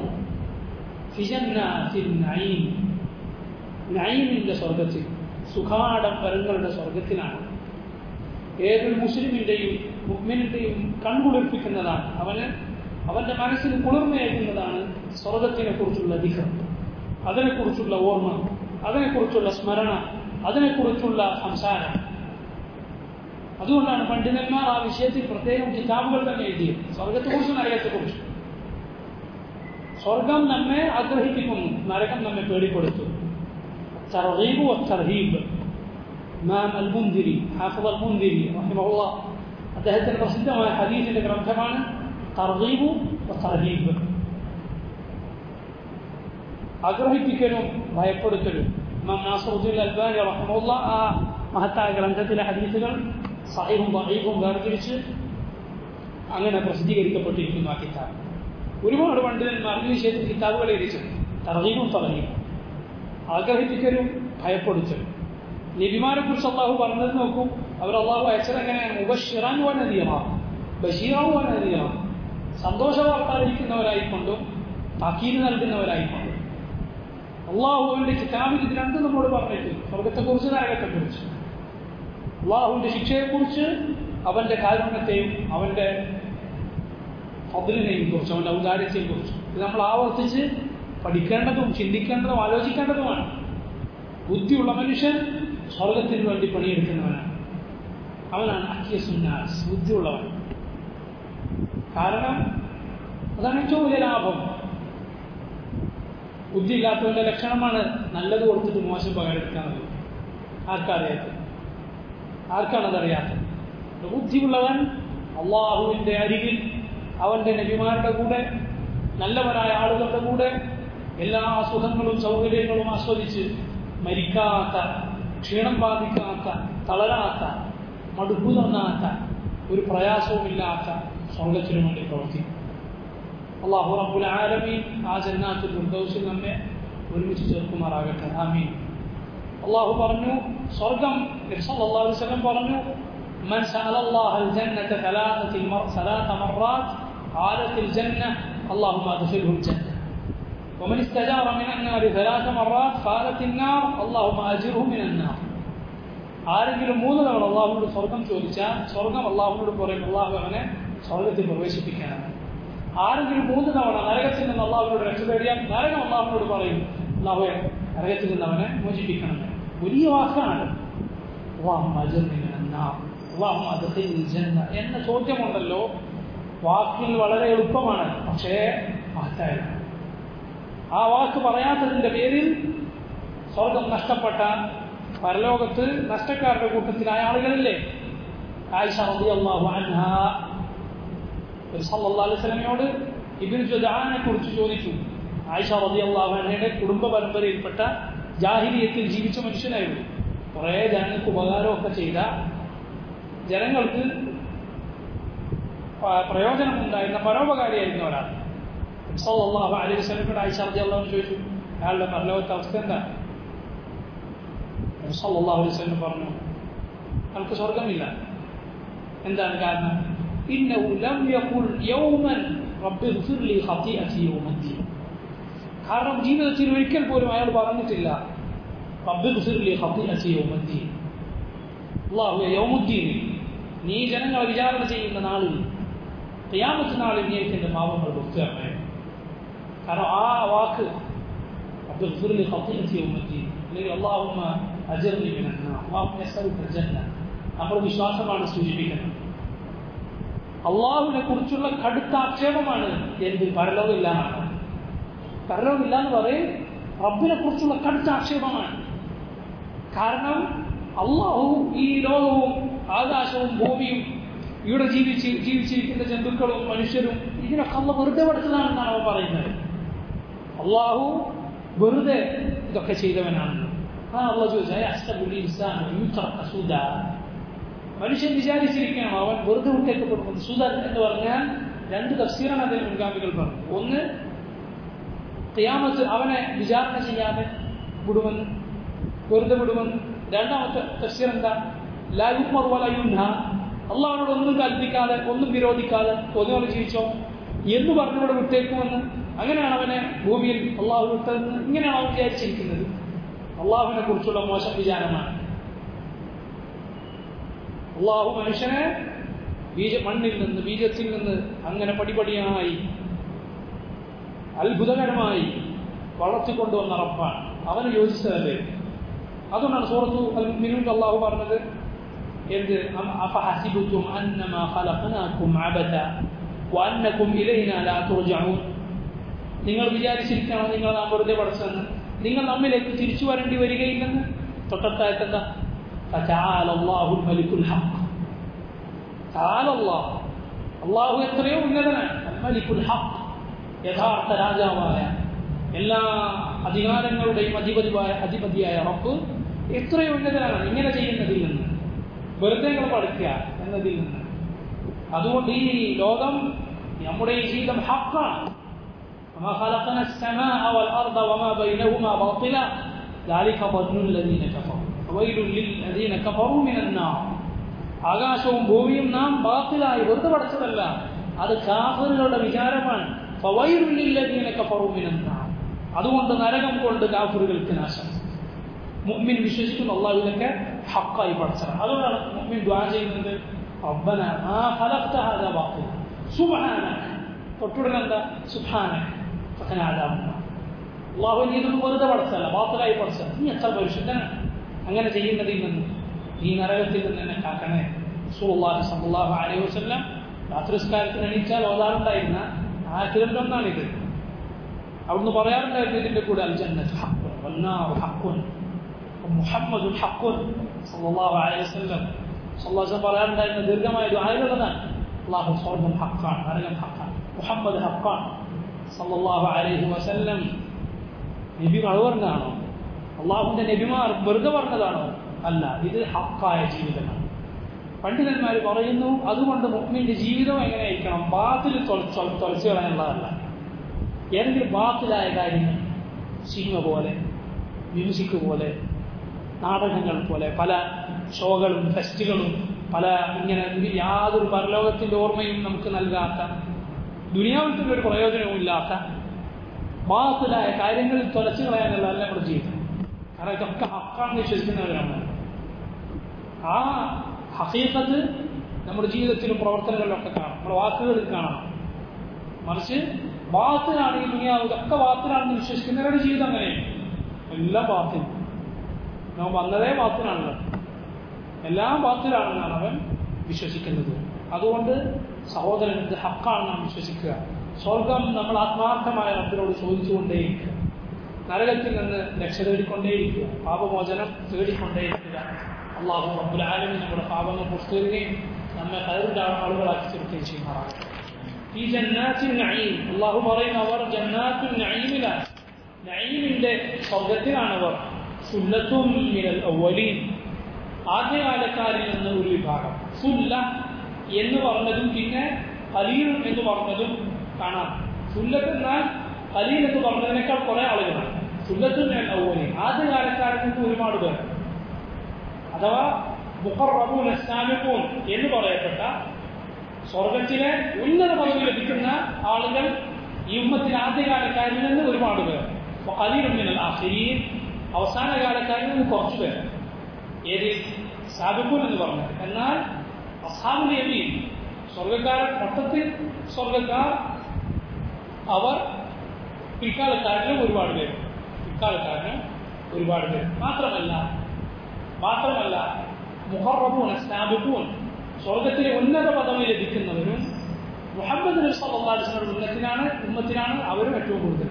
നഈമിന്റെ സ്വർഗത്തിൽ സുഖാഡംബരങ്ങളുടെ സ്വർഗത്തിലാണ് ഏതൊരു മുസ്ലിമിന്റെയും മുഗ്മിനിന്റെയും കൺകുളിർപ്പിക്കുന്നതാണ് അവന് അവന്റെ മനസ്സിന് കുളിർമയേകുന്നതാണ് സ്വർഗത്തിനെ കുറിച്ചുള്ള അധികം അതിനെക്കുറിച്ചുള്ള ഓർമ്മ അതിനെക്കുറിച്ചുള്ള സ്മരണ അതിനെക്കുറിച്ചുള്ള സംസാരം അതുകൊണ്ടാണ് പണ്ഡിതന്മാർ ആ വിഷയത്തിൽ പ്രത്യേകം കിതാബുകൾ തന്നെ എഴുതിയത് സ്വർഗത്തെക്കുറിച്ചും നരകത്തെക്കുറിച്ചും സ്വർഗം നമ്മെ ആഗ്രഹിപ്പിക്കുന്നു നരകം നമ്മെ പേടിപ്പെടുത്തുന്നു الترغيب والترهيب إمام المنذري حافظ المنذري رحمه الله അദ്ദേഹത്തിന്റെ പ്രസിദ്ധമായ ഹദീസിന്റെ ഗ്രന്ഥമാണ് തർഗീബു തർഹീബ് ആഗ്രഹിപ്പിക്കലും ഭയപ്പെടുത്തലും ഇമാം നാസറുദ്ദീൻ അൽബാനി റഹ്മുള്ള ആ മഹത്തായ ഗ്രന്ഥത്തിലെ ഹദീസുകൾ സഹീഹും വഹീബും വേർതിരിച്ച് അങ്ങനെ പ്രസിദ്ധീകരിക്കപ്പെട്ടിരിക്കുന്നു ആ കിതാബ് ഒരുപാട് പണ്ഡിതന്മാർ ഈ വിഷയത്തിൽ കിതാബുകൾ എഴുതിച്ചിട്ടുണ്ട് തർഹീബും തർഹീബും ആഗ്രഹിപ്പിക്കലും ഭയപ്പെടുത്തലും നബിമാരെ കുറിച്ച് അള്ളാഹു പറഞ്ഞത് നോക്കൂ അവർ അള്ളാഹു അയച്ചത് എങ്ങനെയാണ് മുബഷിറാൻ വനദിയമാണ് ബഷീറാൻ വനദിയമാണ് സന്തോഷ വാർത്ത അറിയിക്കുന്നവരായിക്കൊണ്ടും താക്കീത് നൽകുന്നവരായിക്കൊണ്ടും അള്ളാഹുവിന്റെ കിതാബിൽ ഇത് രണ്ടും നമ്മോട് പറഞ്ഞിട്ടുണ്ട് സ്വർഗത്തെക്കുറിച്ച് നരകത്തെക്കുറിച്ച് അള്ളാഹുവിന്റെ ശിക്ഷയെക്കുറിച്ച് അവന്റെ കാരുണ്യത്തെയും അവന്റെ ഫതിലിനെയും കുറിച്ച് അവന്റെ ഔദാര്യത്തെയും കുറിച്ച് ഇത് നമ്മൾ ആവർത്തിച്ച് പഠിക്കേണ്ടതും ചിന്തിക്കേണ്ടതും ആലോചിക്കേണ്ടതുമാണ് ബുദ്ധിയുള്ള മനുഷ്യൻ സ്വർഗത്തിന് വേണ്ടി പണിയെടുക്കുന്നവനാണ് അവനാണ് അക്കിയസുന്നാസ് ബുദ്ധിയുള്ളവൻ കാരണം അതാണ് ഏറ്റവും വലിയ ലാഭം ബുദ്ധിയില്ലാത്തവന്റെ ലക്ഷണമാണ് നല്ലത് കൊടുത്തിട്ട് മോശം പകരെടുക്കാനുള്ളത് ആർക്കറിയാത്തത് ആർക്കാണതറിയാത്തത് ബുദ്ധിയുള്ളവൻ അള്ളാഹുവിൻ്റെ അരികിൽ അവൻ്റെ നബിമാരുടെ കൂടെ നല്ലവരായ ആളുകളുടെ കൂടെ എല്ലാ സുഖങ്ങളും സൗകര്യങ്ങളും ആസ്വദിച്ച് മരിക്കാത്ത ക്ഷീണം ബാധിക്കാത്ത തളരാത്ത മടുപ്പു തോന്നാത്ത ഒരു പ്രയാസവുമില്ലാത്ത സ്വർഗത്തിനു വേണ്ടി പ്രവർത്തിക്കും അള്ളാഹു റബ്ബുൽ ആലമീൻ ആ ജന്നാത്തുൽ ഫിർദൗസിൽ നമ്മെ ഒരുമിച്ച് ചേർക്കുമാറാകട്ടെ ആമീൻ അള്ളാഹു പറഞ്ഞു സ്വർഗം സല്ലല്ലാഹു അലൈഹി വസല്ലം പറഞ്ഞു من سأل الله الجنة ثلاثة مر... ثلاث مرات قالت الجنة اللهم أدخله الجنة ومن استجار من النار ثلاث مرات قالت النار اللهم أجره من النار ആരെങ്കിലും മൂന്ന് തവണ അള്ളാഹുവിനോട് സ്വർഗം ചോദിച്ചാൽ സ്വർഗം അള്ളാഹുവിനോട് പറയും അള്ളാഹു അവനെ സ്വർഗത്തിൽ പ്രവേശിപ്പിക്കാനാണ് ആരെങ്കിലും മൂന്ന് തവണ നരകത്തിൽ നിന്ന് അള്ളാഹുവിനോട് രക്ഷ തേടിയാൽ നരകം അള്ളാഹുവിനോട് പറയും അള്ളാഹുവെ നരകത്തിൽ നിന്ന് അവനെ മോചിപ്പിക്കണം വലിയ വാക്കാണ് എന്ന ചോദ്യമുണ്ടല്ലോ വാക്കിൽ വളരെ എളുപ്പമാണ് പക്ഷേ മഹത്തായ ആ വാക്ക് പറയാത്തതിന്റെ പേരിൽ സ്വർഗം നഷ്ടപ്പെട്ട പരലോകത്ത് നഷ്ടക്കാരുടെ കൂട്ടത്തിലായ ആളുകളില്ലേ ആയിഷ റളിയല്ലാഹു അൻഹ സല്ലല്ലാഹു അലൈഹി വസല്ലമയോട് ഇബ്നു ജുദാനെ കുറിച്ച് ചോദിച്ചു ആയിഷ റളിയല്ലാഹു അൻഹയുടെ കുടുംബ പരമ്പരയിൽപ്പെട്ട ജാഹിലിയത്തിൽ ജീവിച്ച മനുഷ്യനായിരുന്നു കുറേ ജനങ്ങൾക്ക് ഉപകാരമൊക്കെ ചെയ്ത ജനങ്ങൾക്ക് പ- പ്രയോജനമുണ്ടായിരുന്ന പരോപകാരിയായിരുന്ന ഒരാൾ സല്ലല്ലാഹു അലൈഹി വസല്ലമയുടെ ആയിഷ റളിയല്ലാഹു അൻഹ ചോദിച്ചു അയാളുടെ പരലോകത്തെ അവസ്ഥ എന്താ സല്ലല്ലാഹു അലൈഹി വസല്ലം പറഞ്ഞു അയാൾക്ക് സ്വർഗമില്ല എന്താണ് കാരണം ഇന്നഹു ലം യഖുൽ യൗമൻ റബ്ബി ഇഗ്ഫിർ ലി ഖതീഅതി യൗമദ്ദീൻ കാരണം ജീവിതത്തിൽ ഒരിക്കൽ പോലും അയാൾ പറഞ്ഞിട്ടില്ല റബ്ബി ഇഗ്ഫിർ ലി ഖതീഅതി യൗമദ്ദീൻ അല്ലാഹു യൗമുദ്ദീൻ നീ ജനങ്ങളെ വിചാരണ ചെയ്യുന്ന നാളിൽ ഖിയാമത്ത് നാളിൽ നീ എനിക്ക് എൻ്റെ പാപങ്ങൾ പുറത്തുതരണേ കാരണം ആ വാക്ക് رب اغفر لي خطيئتي يوم الدين അല്ലെങ്കിൽ اللهم اجرني من النار اللهم يسألك الجنة നമ്മുടെ വിശ്വാസമാണ് സൂചിപ്പിക്കുന്നത് അള്ളാഹുവിനെ കുറിച്ചുള്ള കടുത്ത ആക്ഷേപമാണ് എന്ത് പരലോകമില്ല എന്നാണ് പരലോകമില്ല എന്ന് പറയും റബ്ബിനെ കുറിച്ചുള്ള കടുത്ത ആക്ഷേപമാണ് കാരണം അള്ളാഹു ഈ ലോകവും ആകാശവും ഭൂമിയും ഇവിടെ ജീവിച്ച് ജീവിച്ചിരിക്കുന്ന ജന്തുക്കളും മനുഷ്യരും ഇതിനൊക്കെ അള്ള വെറുതെ പഠിച്ചതാണെന്നാണ് അവൻ പറയുന്നത് അള്ളാഹു വെറുതെ ഇതൊക്കെ ചെയ്തവനാണെന്ന് ആ അള്ളാഹു ചോദിച്ചാൽ മനുഷ്യൻ വിചാരിച്ചിരിക്കണം അവൻ വെറുതെ വിട്ടേക്കപ്പെടുന്നത് സുധൻ എന്ന് പറഞ്ഞാൽ രണ്ട് തഫ്സീറാണ് അതിന് മുൻഗാമികൾ പറഞ്ഞു ഒന്ന് ഖിയാമത്ത് അവനെ വിചാരണ ചെയ്യാതെ വിടുമെന്ന് വെറുതെ വിടുമെന്ന് രണ്ടാമത്തെ തഫ്സീർ എന്താ ലായുമർ വലയുന്ന അള്ളാഹനോട് ഒന്നും കൽപ്പിക്കാതെ ഒന്നും വിരോധിക്കാതെ ഒന്നുപോലെ ജീവിച്ചോ എന്ന് പറഞ്ഞവിടെ വിട്ടേക്കുമെന്ന് അങ്ങനെയാണ് അവനെ ഭൂമിയിൽ അള്ളാഹു വിട്ടതെന്ന് ഇങ്ങനെയാണ് അവൻ വിചാരിച്ചിരിക്കുന്നത് അള്ളാഹുവിനെ കുറിച്ചുള്ള മോശം വിചാരമാണ് അള്ളാഹു മനുഷ്യനെ ബീജ മണ്ണിൽ നിന്ന് ബീജത്തിൽ നിന്ന് അങ്ങനെ പടിപടിയായി അത്ഭുതകരമായി വളർത്തിക്കൊണ്ടുവന്ന റബ്ബാണ് അവന് യോജിച്ചതല്ലേ അതുകൊണ്ടാണ് സൂറത്തു അൽ മിനൂൽ അള്ളാഹു പറഞ്ഞത് എന്ത് അഫഹസിബുത്തും അന്നമാ ഖലഖനാകും അബത വഅന്നകും ഇലൈനാ ലാ തുർജഊൻ നിങ്ങൾ വിചാരിച്ചിരിക്കണം നിങ്ങൾ നാം വെറുതെ പഠിച്ചെന്ന് നിങ്ങൾ നമ്മിലേക്ക് തിരിച്ചു വരേണ്ടി വരികയില്ലെന്ന് തൊട്ടത്തായിട്ട് എന്താ فتعالى الله الملك الحق تعالى الله അള്ളാഹു എത്രയോ ഉന്നതനാണ് മലിക്കുൽ ഹഖ് യഥാർത്ഥ രാജാവായ എല്ലാ അധികാരങ്ങളുടെയും അധിപതിയായ അധിപതിയായ റബ്ബ് എത്രയോ ഉന്നതനാണ് ഇങ്ങനെ ചെയ്യുന്നതിൽ നിന്ന് വെറുതെ നിങ്ങൾ പഠിക്കുക എന്നതിൽ നിന്ന് അതുകൊണ്ട് ഈ ലോകം നമ്മുടെ ഈ ജീവിതം ഹക്കാണ് وما خلقنا السماء والأرض وما بينهما باطلا ذلك ظن الذين كفروا ويل للذين كفروا من النار ആകാശവും ഭൂമിയും നാം ബാത്തിലായി വെറുതെ പഠിച്ചതല്ല അത് കാഫറുകളുടെ വിചാരമാണ് ഫവൈറുല്ലില്ലദീന കഫറു മിനൻ നാർ അതുകൊണ്ട് നരകം കൊണ്ട് കാഫറുകൾക്ക് നാശം മുഅ്മിൻ വിശ്വസിക്കുന്ന അള്ളാഹുവിനൊക്കെ ഹക്കായി പഠിച്ചതാണ് അതുകൊണ്ടാണ് മുഅ്മിൻ ദ്വാ ചെയ്യുന്നത് റബ്ബന മാ ഖലഖ്ത ഹാദാ ബാത്തില സുബ്ഹാനക തൊട്ടുടനെ എന്താ സുബ്ഹാനക ഫഖന അദാബുന്ന അള്ളാഹു നീ ഇതൊന്നും വെറുതെ പഠിച്ചല്ല ബാത്തിലായി പഠിച്ചത് നീ എത്ര പരിശുദ്ധനാണ് അങ്ങനെ ചെയ്യുന്നതിൽ നിന്ന് ഈ നരകത്തിൽ നിന്ന് എന്നെ കാക്കണേ സുല്ലാഹി സല്ലാഹു അലൈഹി വസ്ലം രാത്രിസ്കാരത്തിന് എണീച്ചാൽ ഓതാറുണ്ടായിരുന്ന ആക്കിരൻ്റെ ഒന്നാണിത് അവിടുന്ന് പറയാറുണ്ടായിരുന്നു ഇതിന്റെ കൂടെ അൽ ജന്നത്ത് ഹക്കുൻ വന്നാർ ഹക്കുൻ മുഹമ്മദുൽ ഹക്കുൻ സല്ലല്ലാഹു അലൈഹി വസല്ലം സല്ലല്ലാഹു പറയാറുണ്ടായിരുന്ന ദീർഘമായ ദുആയിലുള്ളതാണ് അള്ളാഹു സ്വർഗം ഹക്കാണ് നരകം ഹക്കാണ് മുഹമ്മദ് ഹക്കാണ് സല്ലല്ലാഹു അലൈഹി വസല്ലം നബി മഴ പറഞ്ഞതാണോ അള്ളാഹുവിന്റെ നബിമാർ വെറുതെ പറഞ്ഞതാണോ അല്ല ഇത് ഹക്കായ ജീവിതമാണ് പണ്ഡിതന്മാർ പറയുന്നു അതുകൊണ്ട് മുഹ്മിന്റെ ജീവിതം എങ്ങനെയായിരിക്കണം ബാത്തിൽ തുളച്ചു കളയാനുള്ളതല്ല ഏതെങ്കിലും ബാത്തിലായ കാര്യങ്ങൾ സിനിമ പോലെ മ്യൂസിക് പോലെ നാടകങ്ങൾ പോലെ പല ഷോകളും ഫെസ്റ്റുകളും പല ഇങ്ങനെ യാതൊരു പരലോകത്തിന്റെ ഓർമ്മയും നമുക്ക് നൽകാത്ത ദുനിയാവിൽ തന്നെ ഒരു പ്രയോജനവും ഇല്ലാത്ത ബാത്തിലായ കാര്യങ്ങളിൽ തുലച്ചു കളയാനുള്ള അല്ല നമ്മുടെ ജീവിതം കാരണം ഇതൊക്കെ ഹക്കാണെന്ന് വിശ്വസിക്കുന്നവരാണ് ആ ഹക്കീക്കത്ത് നമ്മുടെ ജീവിതത്തിലും പ്രവർത്തനങ്ങളിലൊക്കെ കാണാം നമ്മുടെ വാക്കുകളിൽ കാണാം മറിച്ച് ബാത്തിലാണ് ഈ ദുനിയാവ് ഇതൊക്കെ ബാത്തിലാണെന്ന് വിശ്വസിക്കുന്നവരുടെ ജീവിതം അങ്ങനെയാണ് എല്ലാം ബാത്തിൽ നാം വന്നതേ ബാത്തിലാണല്ലോ എല്ലാം ബാത്തിലാണെന്നാണ് അവൻ വിശ്വസിക്കുന്നത് അതുകൊണ്ട് സഹോദരൻ ഇത് ഹക്കാണ് നാം വിശ്വസിക്കുക സ്വർഗം നമ്മൾ ആത്മാർത്ഥമായ റബ്ബിനോട് ചോദിച്ചുകൊണ്ടേയിരിക്കുക നരകത്തിൽ നിന്ന് രക്ഷ തേടിക്കൊണ്ടേയിരിക്കുക പാപമോചനം തേടിക്കൊണ്ടേയിരിക്കുക അള്ളാഹു റബ്ബുൽ ആലമി നമ്മുടെ പാപങ്ങൾ പുറത്തുവരികയും നമ്മെ കയറിൻ്റെ ആളുകളാക്കി തീർക്കുകയും ചെയ്യുമാറാകും ഈ ജന്നാത്തിൽ നഈം അള്ളാഹു പറയുന്ന അവർ ജന്നാത്തുൽ നഈമിലാണ് നഈമിന്റെ സ്വർഗത്തിലാണവർ സുല്ലത്തും മിനൽ അവലീൻ ആദ്യകാലക്കാരിൽ നിന്ന് ഒരു വിഭാഗം വിഭാഗം സുല്ല എന്ന് പറഞ്ഞതും പിന്നെ ഖലീൽ എന്ന് പറഞ്ഞതും കാണാം സുല്ലത്ത് എന്നാൽ ഖലീൽ എന്ന് പറഞ്ഞതിനേക്കാൾ കുറെ ആളുകളാണ് സുല്ലത്തുൽ ഔവലി ആദ്യകാലക്കാരിൽ നിന്ന് ഒരുപാട് പേർ അഥവാ മുഖറബൂൻ അസ്സാമിഖൂൻ എന്ന് പറയപ്പെട്ട സ്വർഗത്തിലെ ഉന്നത പദവി ലഭിക്കുന്ന ആളുകൾ ഈ ഉമ്മത്തിലെ ആദ്യകാലക്കാരിൽ നിന്ന് ഒരുപാട് പേർ ഖലീലുമിനൽ ആഖിരീൻ അവസാന കാലക്കാരിൽ നിന്ന് കുറച്ചു പേർ ഏത് സാബിഖൂൻ എന്ന് പറഞ്ഞത് എന്നാൽ അസാബുൽ യമീൻ സ്വർഗക്കാരൻ മൊത്തത്തിൽ സ്വർഗക്കാർ അവർ പിൽക്കാലക്കാരിലും ഒരുപാട് പേര് പിൽക്കാലക്കാരിലും ഒരുപാട് പേര് മാത്രമല്ല മാത്രമല്ല മുഹറബൂൻ സാബിഖൂൻ സ്വർഗത്തിലെ ഉന്നത പദവി ലഭിക്കുന്നവരും മുഹമ്മദ് നബി സല്ലല്ലാഹു അലൈഹി വസല്ലം ഉമ്മത്തിനാണ് ഉമ്മത്തിനാണ് അവരും ഏറ്റവും കൂടുതൽ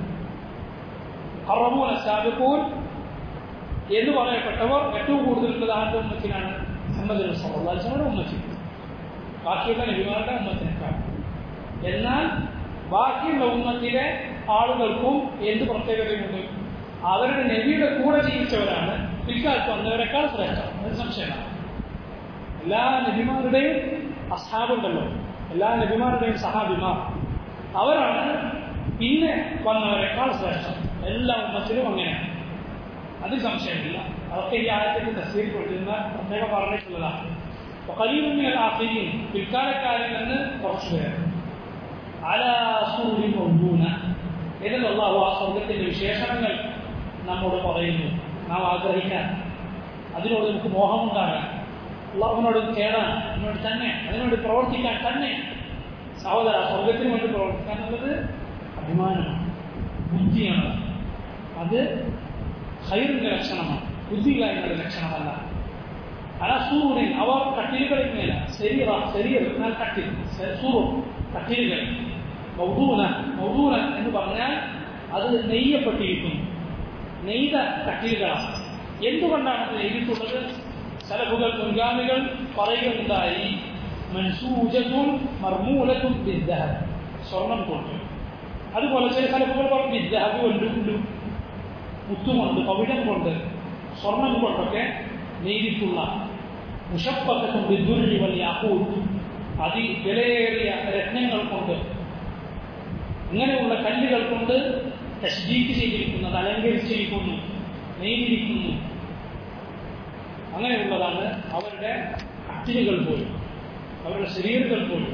മുഹറബൂൻ സാബിഖൂൻ എന്ന് പറയപ്പെട്ടവർ ഏറ്റവും കൂടുതൽ ആരുടെ ഉമ്മത്തിനാണ് മുഹമ്മദ് നബി സല്ലല്ലാഹു അലൈഹി വസല്ലം ഉമ്മത്തിൽ ബാക്കിയുള്ള നബിമാരുടെ ഉമ്മത്തിനേക്കാൾ എന്നാൽ ബാക്കിയുള്ള ഉമ്മത്തിലെ ആളുകൾക്കും എന്ത് പ്രത്യേകതയുണ്ട് അവരുടെ നബിയുടെ കൂടെ ജീവിച്ചവരാണ് പിൽക്കാലത്ത് വന്നവരെക്കാൾ ശ്രേഷ്ഠം അത് സംശയമാണ് എല്ലാ നബിമാരുടെയും അസാബുണ്ടല്ലോ എല്ലാ നബിമാരുടെയും സഹാബിമാർ അവരാണ് പിന്നെ വന്നവരെക്കാൾ ശ്രേഷ്ഠം എല്ലാ ഉമ്മത്തിലും അങ്ങനെയാണ് അതിൽ സംശയമില്ല അതൊക്കെ ഈ ആയത്തിന്റെ തസ്വീർ കൊണ്ടിരുന്ന പ്രത്യേകം പറഞ്ഞിട്ടുള്ളതാണ് ഖലീലുമിനൽ ആഖിരീൻ പിൽക്കാലക്കാരിൽ നിന്ന് കുറച്ചു പേർ അലാ സൂരി മൗദൂന എന്നല്ല അള്ളാഹു ആ സ്വർഗത്തിന്റെ വിശേഷണങ്ങൾ നമ്മോട് പറയുന്നു നാം ആഗ്രഹിക്കാൻ അതിനോട് നമുക്ക് മോഹമുണ്ടാകാൻ അള്ളാഹുവിനോട് തേടാൻ അതിനോട് തന്നെ അതിനോട് പ്രവർത്തിക്കാൻ തന്നെ സഹോദര സ്വർഗത്തിന് വേണ്ടി പ്രവർത്തിക്കാൻ എന്നുള്ളത് അഭിമാനമാണ് ബുദ്ധിയാണ് അത് ഹൈറിന്റെ ലക്ഷണമാണ് ബുദ്ധിയില്ലായ്മയുടെ ലക്ഷണമല്ല അലസൂറിൻ അവർ കട്ടിലുകളിൽ മേല ശരീര ശരീർ എന്നാൽ കട്ടിൽ സൂറും കട്ടിലുകൾ മൗദൂന മൗദൂന എന്ന് പറഞ്ഞാൽ അത് നെയ്യപ്പെട്ടിരിക്കുന്നു നെയ്ത കട്ടിലുകളാണ് എന്തുകൊണ്ടാണ് അത് നെയ്തിട്ടുള്ളത് സലഫുകൾ മുൻഗാമികൾ പറയുകയുണ്ടായി മൻസൂജത്തും മർമൂലത്തും ബിദ്ദഹബ് സ്വർണം കൊണ്ട് അതുപോലെ ചില സലഫുകൾ പറഞ്ഞു ബിദ്ദഹബ് കൊണ്ടുകൊണ്ടും മുത്തുകൊണ്ട് പവിഴം കൊണ്ട് സ്വർണം കൊണ്ടൊക്കെ നെയ്തിട്ടുള്ള മുഷപ്പത്തും വിദുരി വലിയ അഹൂത്ത് അതി വിലയേറിയ രത്നങ്ങൾ കൊണ്ട് അങ്ങനെയുള്ള കല്ലുകൾ കൊണ്ട് തസ്ജീക്ക് ചെയ്തിരിക്കുന്നത് അലങ്കരിച്ചിരിക്കുന്നു നെയ്തിരിക്കുന്നു അങ്ങനെയുള്ളതാണ് അവരുടെ കട്ടിലുകൾ പോലും അവരുടെ ശരീരങ്ങൾ പോലും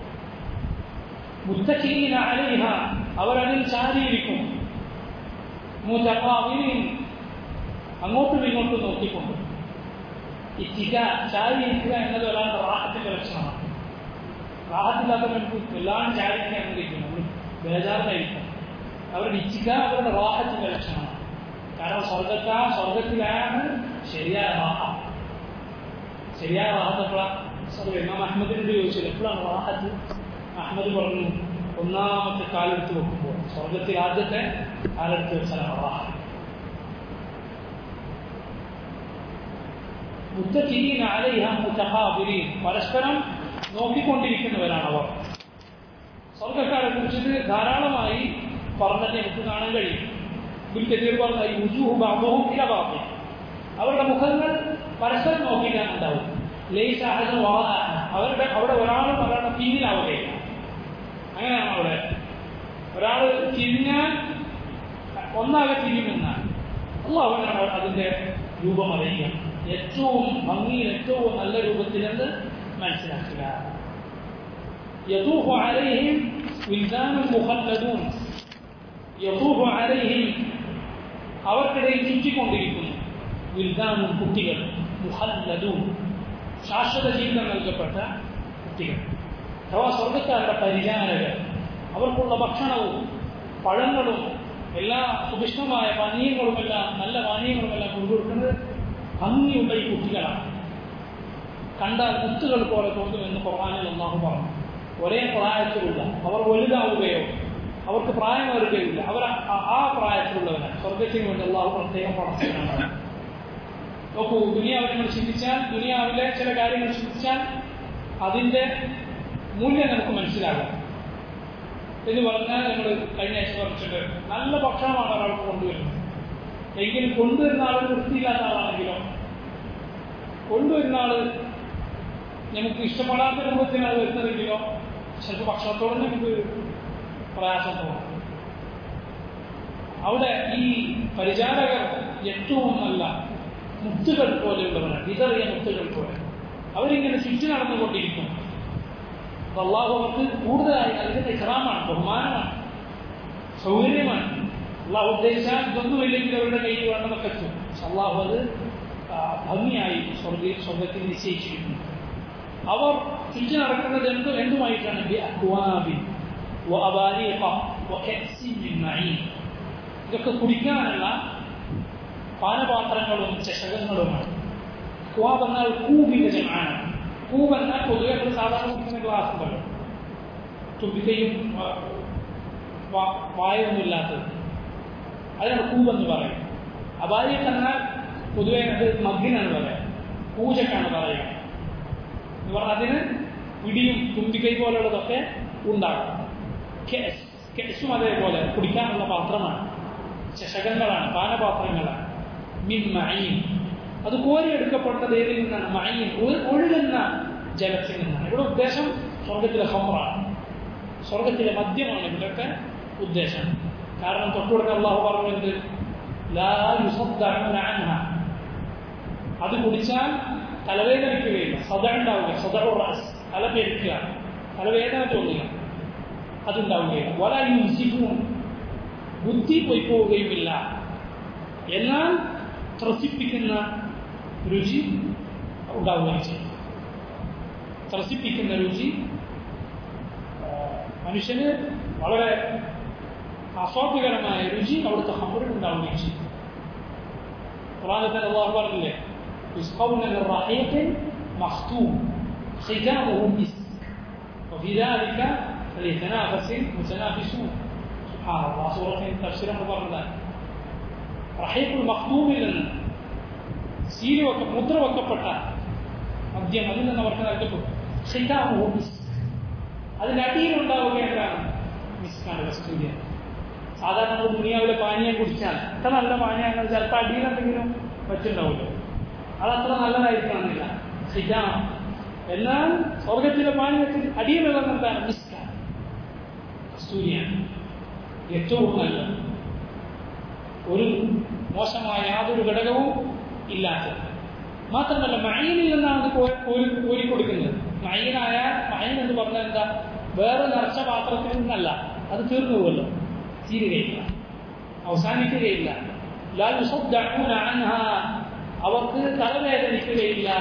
മുത്തഖീന അലൈഹ അവരതിൽ ചാരിയിരിക്കും മുതഖാബിലീൻ അങ്ങോട്ടും ഇങ്ങോട്ടും നോക്കിക്കൊണ്ട് ഇത്തിക ചാരിയിരിക്കുക എന്നത് ഒരാളുടെ റാഹത്തിന്റെ ലക്ഷണമാണ് റാഹത്തില്ലാത്തവർക്ക് എല്ലാം ചാരിക്കാൻ അനുവദിക്കുന്നു നമ്മൾ ബേജാറിലായിരിക്കും അവരുടെ ഇച്ഛിക അവരുടെ റാഹത്തിന്റെ ലക്ഷണമാണ് കാരണം സ്വർഗത്താ സ്വർഗത്തിലാണ് ശരിയായ റാഹ ശരിയായ റാഹത്ത് എപ്പോഴാണ് ഇമാം അഹമ്മദിനോട് ചോദിച്ചത് എപ്പോഴാണ് റാഹത്ത് അഹമ്മദ് പറഞ്ഞു ഒന്നാമത്തെ കാലെടുത്ത് വെക്കുമ്പോൾ സ്വർഗത്തിൽ ആദ്യത്തെ കാലെടുത്ത് വെച്ചാലാണ് റാഹ മുത്തഖീന അലൈഹ മുതഖാബിരീൻ പരസ്പരം നോക്കിക്കൊണ്ടിരിക്കുന്നവരാണ് അവർ സ്വർഗക്കാരെ കുറിച്ചിട്ട് ധാരാളമായി പറഞ്ഞത് എനിക്ക് കാണാൻ കഴിയും ബിൽ കതീർ പറഞ്ഞ ഈ ഉജൂഹ് ബാബുഹും ഇലബാബും അവരുടെ മുഖങ്ങൾ പരസ്പരം നോക്കിക്കാനുണ്ടാവും ലേസ് അഹദ അവരുടെ അവിടെ ഒരാളും ഒരാളുടെ പിന്നിലാവുകയില്ല അങ്ങനെയാണ് അവിടെ ഒരാൾ തിരിഞ്ഞാൽ ഒന്നാകെ തിരിയുമെന്നാൽ അള്ളാഹുവിനാണ് അതിന്റെ രൂപം അറിയുക ഏറ്റവും ഭംഗിയിൽ ഏറ്റവും നല്ല രൂപത്തിലെന്ന് മനസ്സിലാക്കുക يطوف عليهم ولدان مخلدون يطوف عليهم അവർക്കിടയിൽ ചുറ്റിക്കൊണ്ടിരിക്കുന്നു വിൽദാനും കുട്ടികൾ മുഹല്ലദൂൻ ശാശ്വത ജീവിതം നൽകപ്പെട്ട കുട്ടികൾ അഥവാ സ്വർഗക്കാരുടെ പരിചാരകർ അവർക്കുള്ള ഭക്ഷണവും പഴങ്ങളും എല്ലാ സുഭിഷ്ടമായ പാനീയങ്ങളുമെല്ലാം നല്ല പാനീയങ്ങളുമെല്ലാം കൊണ്ടുകൊടുക്കുന്നത് ഭംഗിയുള്ള ഈ കുട്ടികളാണ് കണ്ടാൽ മുത്തുകൾ പോലെ തോന്നുമെന്ന് ഖുർആാനിൽ അള്ളാഹു പറഞ്ഞു ഒരേ പ്രായത്തിലുള്ള അവർ വലുതാവുകയോ അവർക്ക് പ്രായമേറുകയില്ല അവർ ആ പ്രായത്തിലുള്ളവരാണ് സ്വർഗത്തിന് വേണ്ടി അള്ളാഹു പ്രത്യേകം പണത്തിനാണ് നോക്കൂ ദുനിയാവിനെ നമ്മൾ ചിന്തിച്ചാൽ ദുനിയാവിലെ ചില കാര്യങ്ങൾ ചിന്തിച്ചാൽ അതിൻ്റെ മൂല്യം നമുക്ക് മനസ്സിലാകാം എന്ന് പറഞ്ഞാൽ നമ്മൾ കഴിഞ്ഞ ആഴ്ച പറഞ്ഞിട്ട് നല്ല ഭക്ഷണമാണ് ഒരാൾക്ക് കൊണ്ടുവരുന്നത് എങ്കിലും കൊണ്ടുവരുന്ന ആൾ വൃത്തിയില്ലാത്ത ആളാണെങ്കിലോ കൊണ്ടുവരുന്ന ആൾ നമുക്ക് ഇഷ്ടപ്പെടാത്ത രൂപത്തിലാണ് വരുന്നതെങ്കിലോ ചിലപ്പോൾ ഭക്ഷണത്തോട് നമുക്ക് പ്രയാസം തോന്നും അവിടെ ഈ പരിചാരകർ ഏറ്റവും നല്ല മുത്തുകൾ പോലെയുള്ളവരാണ് വിതറിയ മുത്തുകൾ പോലെ അവരിങ്ങനെ ചുറ്റി നടന്നുകൊണ്ടിരിക്കും അപ്പൊ അള്ളാഹു അവർക്ക് കൂടുതലായി നൽകുന്ന ഇഖ്റാമാണ് ബഹുമാനമാണ് സൗകര്യമാണ് അള്ളാഹു ഉദ്ദേശിച്ചാൽ ഇതൊന്നുമില്ലെങ്കിൽ അവരുടെ കയ്യിൽ വേണ്ടതൊക്കെ എത്തും പക്ഷെ അള്ളാഹു അത് ആ, ഭംഗിയായി സ്വർഗ സ്വർഗത്തിൽ നിശ്ചയിച്ചിരിക്കുന്നു അവർ ചുറ്റി നടക്കുന്നത് എന്തും എന്തുമായിട്ടാണ് ബി അക്വാബിൻ വഅബാരിഖ വകഅസിൻ മിൻ മഈൻ. ഇതൊക്കെ കുടിക്കാനുള്ള പാനപാത്രങ്ങളും ചഷകങ്ങളുമാണ് ക്വാബ് എന്നാൽ കൂബിന്റെ ജമാണ് കൂബ് എന്നാൽ പൊതുവെ നമ്മൾ സാധാരണ കുടിക്കുന്ന ഗ്ലാസ് ഉണ്ടല്ലോ തുമ്പിക്കയും വ- വ- വായൊന്നുമില്ലാത്തത് അതിനാണ് കൂബ് എന്ന് പറയും അബാരിഖ് എന്നാൽ പൊതുവെ അത് മഗ്ഗിനാണ് പറയുക പൂജക്കാണ് പറയുക എന്ന് പറഞ്ഞാൽ അതിന് പിടിയും തുമ്പിക്കൈ പോലുള്ളതൊക്കെ ഉണ്ടാകും കേസ് കേസും അതേപോലെ കുടിക്കാനുള്ള പാത്രമാണ് ചഷകങ്ങളാണ് പാനപാത്രങ്ങളാണ് മിൻ മഴയും അത് കോരിയെടുക്കപ്പെട്ടത് ഏതിൽ നിന്നാണ് മഴയും ഒഴുകുന്ന ജലത്തിൽ നിന്നാണ് ഇവിടെ ഉദ്ദേശം സ്വർഗത്തിലെ ഹൊമറാണ് സ്വർഗത്തിലെ മദ്യമാണ് ഇവിടെയൊക്കെ ഉദ്ദേശം കാരണം തൊട്ടുകൊടുക്കാൻ അള്ളാഹു പറഞ്ഞത് ലാ യുസദ്ദഅൂന അൻഹ അത് കുടിച്ചാൽ തലവേദനിക്കുകയില്ല സദ ഉണ്ടാവുക സദഉ റാസ് തല പെരുക്കുക തലവേദന തോന്നുക അതുണ്ടാവുകയില്ല വല യുസിഫൂൻ ബുദ്ധി പോയി പോവുകയുമില്ല എന്നാൽ ത്രസിപ്പിക്കുന്ന രുചി ഉണ്ടാവുകയും ചെയ്യും ത്രസിപ്പിക്കുന്ന രുചി ആ, മനുഷ്യന് വളരെ ആസ്വാദ്യകരമായ രുചി അവിടുത്തെ ഹമ്മറിൽ ഉണ്ടാവുകയും ചെയ്യും ഖുറാനിൽ തന്നെ അള്ളാഹു പറഞ്ഞില്ലേ يسقون من رحيق مختوم ختامه مسك وفي ذلك فليتنافس المتنافسون سبحان الله سورة تفسير مبارك റഹീഖ് മഖ്ദൂമിൽ നിന്ന് സീല് വെക്ക മുദ്ര വെക്കപ്പെട്ട മദ്യം അതിൽ നിന്ന് അവർക്ക് നൽകപ്പെട്ടു ഖിതാമുഹു മിസ്ക് അതിന്റെ അടിയിലുണ്ടാവുക എന്താണ് മിസ്കാണ് കസ്തൂരിയ സാധാരണ നമ്മൾ ദുനിയാവിലെ പാനീയം കുടിച്ചാൽ അത്ര നല്ല പാനീയങ്ങൾ ചിലപ്പോൾ അടിയിൽ എന്തെങ്കിലും പറ്റുണ്ടാവുമല്ലോ അതത്ര നല്ലതായിരിക്കണമെന്നില്ല ഖിതാം എന്നാൽ സ്വർഗത്തിലെ പാനീയത്തിൽ അടിയിലുള്ളത് എന്താണ് മിസ്കാണ് കസ്തൂരിയാണ് ഏറ്റവും നല്ലത് ഒരു മോശമായ യാതൊരു ഘടകവും ഇല്ലാത്തത് മാത്രമല്ല മൈനിൽ നിന്നാണ് അത് കോരി കോരി- കോരിക്കൊടുക്കുന്നത് മൈനായാൽ മൈൻ എന്ന് പറഞ്ഞാൽ എന്താ വേറെ നിറച്ച പാത്രത്തിൽ നിന്നല്ല അത് തീർന്നു പോകുമല്ലോ തീരുകയില്ല അവസാനിക്കുകയില്ല ലാ യുസദ്ദഊന അൻഹാ. അവർക്ക് തലവേദനിക്കുകയില്ല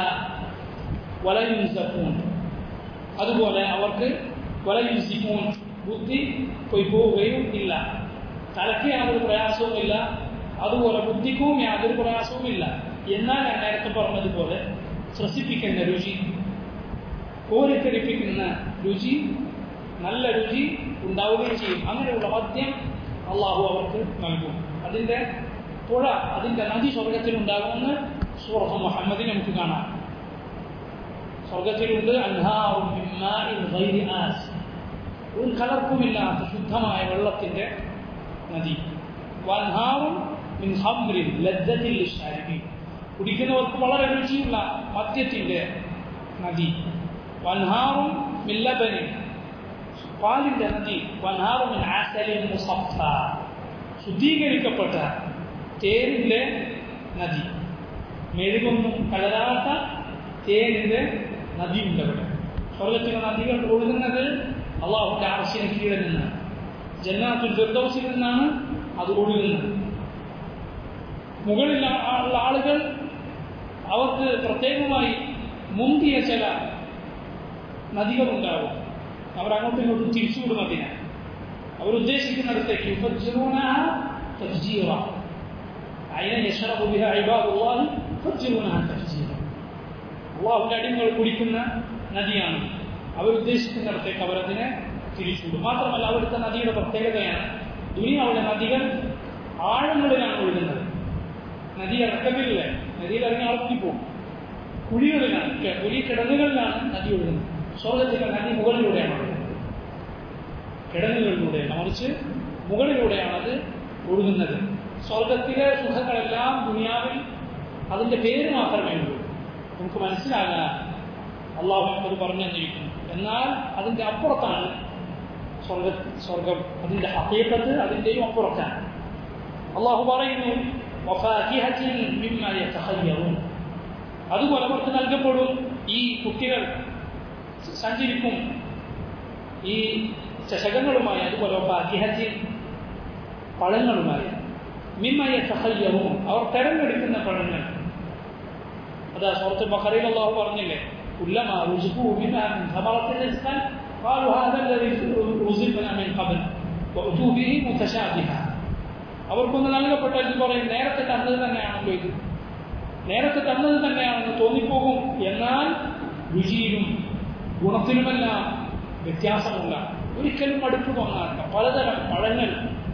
വലയുസഫൂൻ അതുപോലെ അവർക്ക് വലയുസിഫൂൻ ബുദ്ധി പോയി പോവുകയും ഇല്ല തലയ്ക്ക് യാതൊരു പ്രയാസവുമില്ല അതുപോലെ ബുദ്ധിക്കും യാതൊരു പ്രയാസവുമില്ല എന്നാൽ ഞാൻ നേരത്തെ പറഞ്ഞതുപോലെ ത്രസിപ്പിക്കുന്ന രുചി കോരിക്കരിപ്പിക്കുന്ന രുചി നല്ല രുചി ഉണ്ടാവുകയും ചെയ്യും അങ്ങനെയുള്ള മദ്യം അള്ളാഹു അവർക്ക് നൽകും അതിൻ്റെ പുഴ അതിൻ്റെ നദി സ്വർഗത്തിൽ ഉണ്ടാകുമെന്ന് സൂറത്ത് മുഹമ്മദിൽ നമുക്ക് കാണാം സ്വർഗത്തിലുണ്ട് അൻഹാറും മിൻ മാഇൻ ഗൈരി ആസ് ഒരു കലർപ്പുമില്ലാത്ത ശുദ്ധമായ വെള്ളത്തിന്റെ നദി വൻഹാറും മിൻ ഹംറിൻ ലദ്ദത്തിൽ ലിശാരിബീൻ കുടിക്കുന്നവർക്ക് വളരെ രുചിയുള്ള മദ്യത്തിന്റെ നദി വൻഹാറും മിൻ ലബനിൻ പാലിന്റെ നദി വൻഹാറും മിൻ ആസലിൻ മുസഫ ശുദ്ധീകരിക്കപ്പെട്ട തേനിന്റെ നദി മെഴുകൊന്നും കലരാത്ത തേനിന്റെ നദിയുണ്ട് അവിടെ സ്വർഗത്തിലെ നദികൾ ഒഴുകുന്നത് അള്ളാഹുന്റെ ആർശിന് കീഴിൽ നിന്നാണ് ജന്നാത്തുൽ ഫിർദൗസിൽ നിന്നാണ് അത് ഒഴുകുന്നത് മുകളിൽ ആ- ഉള്ള ആളുകൾ അവർക്ക് പ്രത്യേകമായി മുന്തിയ ചില നദികളുണ്ടാവും അവർ അങ്ങോട്ടും ഇങ്ങോട്ടും തിരിച്ചുവിടും അതിനെ അവരുദ്ദേശിക്കുന്നിടത്തേക്ക് يفجرونها تفجيرا عينا يشرب بها عباد الله يفجرونها تفجيرا അള്ളാഹുവിന്റെ അടിമകൾ കുടിക്കുന്ന നദിയാണ് അവരുദ്ദേശിക്കുന്നിടത്തേക്ക് അവരതിനെ തിരിച്ചുവിടും മാത്രമല്ല അവിടുത്തെ നദിയുടെ പ്രത്യേകതയാണ് ദുനിയാവുടെ നദികൾ ആഴങ്ങളിലാണ് ഒഴുകുന്നത് നദി ഇറക്കമില്ല നദിയിൽ ഇറങ്ങി അളക്കിപ്പോകും കുഴികളിലാണ് ക- കുഴി കിടങ്ങുകളിലാണ് നദി ഒഴുകുന്നത് സ്വർഗത്തിലെ നദി മുകളിലൂടെയാണ് ഒഴുകുന്നത് കിടങ്ങുകളിലൂടെയല്ല മറിച്ച് മുകളിലൂടെയാണ് അത് ഒഴുകുന്നത് സ്വർഗത്തിലെ സുഖങ്ങളെല്ലാം ദുനിയാവിൽ അതിൻ്റെ പേര് മാത്രമേ ഉള്ളൂ നമുക്ക് മനസ്സിലാകാൻ അള്ളാഹു അത് പറഞ്ഞു തന്നിരിക്കുന്നു എന്നാൽ അതിൻ്റെ അപ്പുറത്താണ് സ്വർഗ സ്വർഗം അതിൻ്റെ ഹക്കീക്കത്ത് അതിൻ്റെയും അപ്പുറത്താണ് അള്ളാഹു പറയുന്നു വഫാകിഹത്തിൻ മിമ്മ യതഖയ്യറൂൻ അതുപോലെ അവർക്ക് നൽകപ്പെടും ഈ കുട്ടികൾ സഞ്ചരിക്കും ഈ ചഷകങ്ങളുമായി അതുപോലെ വഫാകിഹത്തിൻ പഴങ്ങളുമായി മിമ്മ യതഖയ്യറൂൻ അവർ തെരഞ്ഞെടുക്കുന്ന പഴങ്ങൾ അതാ സുഹൃത്ത് ബഖറയിൽ അള്ളാഹു പറഞ്ഞില്ലേ كلما رزقوا منها من ثمرة رزقا قالوا هذا الذي رزقنا من قبل وأتوا به متشابها അവർക്കൊന്ന് നൽകപ്പെട്ട ഇത് പറയും നേരത്തെ തന്നത് തന്നെയാണല്ലോ ഇത് നേരത്തെ തന്നത് തന്നെയാണെന്ന് തോന്നിപ്പോകും എന്നാൽ രുചിയിലും ഗുണത്തിലുമെല്ലാം വ്യത്യാസമുള്ള ഒരിക്കലും മടുപ്പ് തോന്നാറില്ല പലതരം പഴങ്ങൾ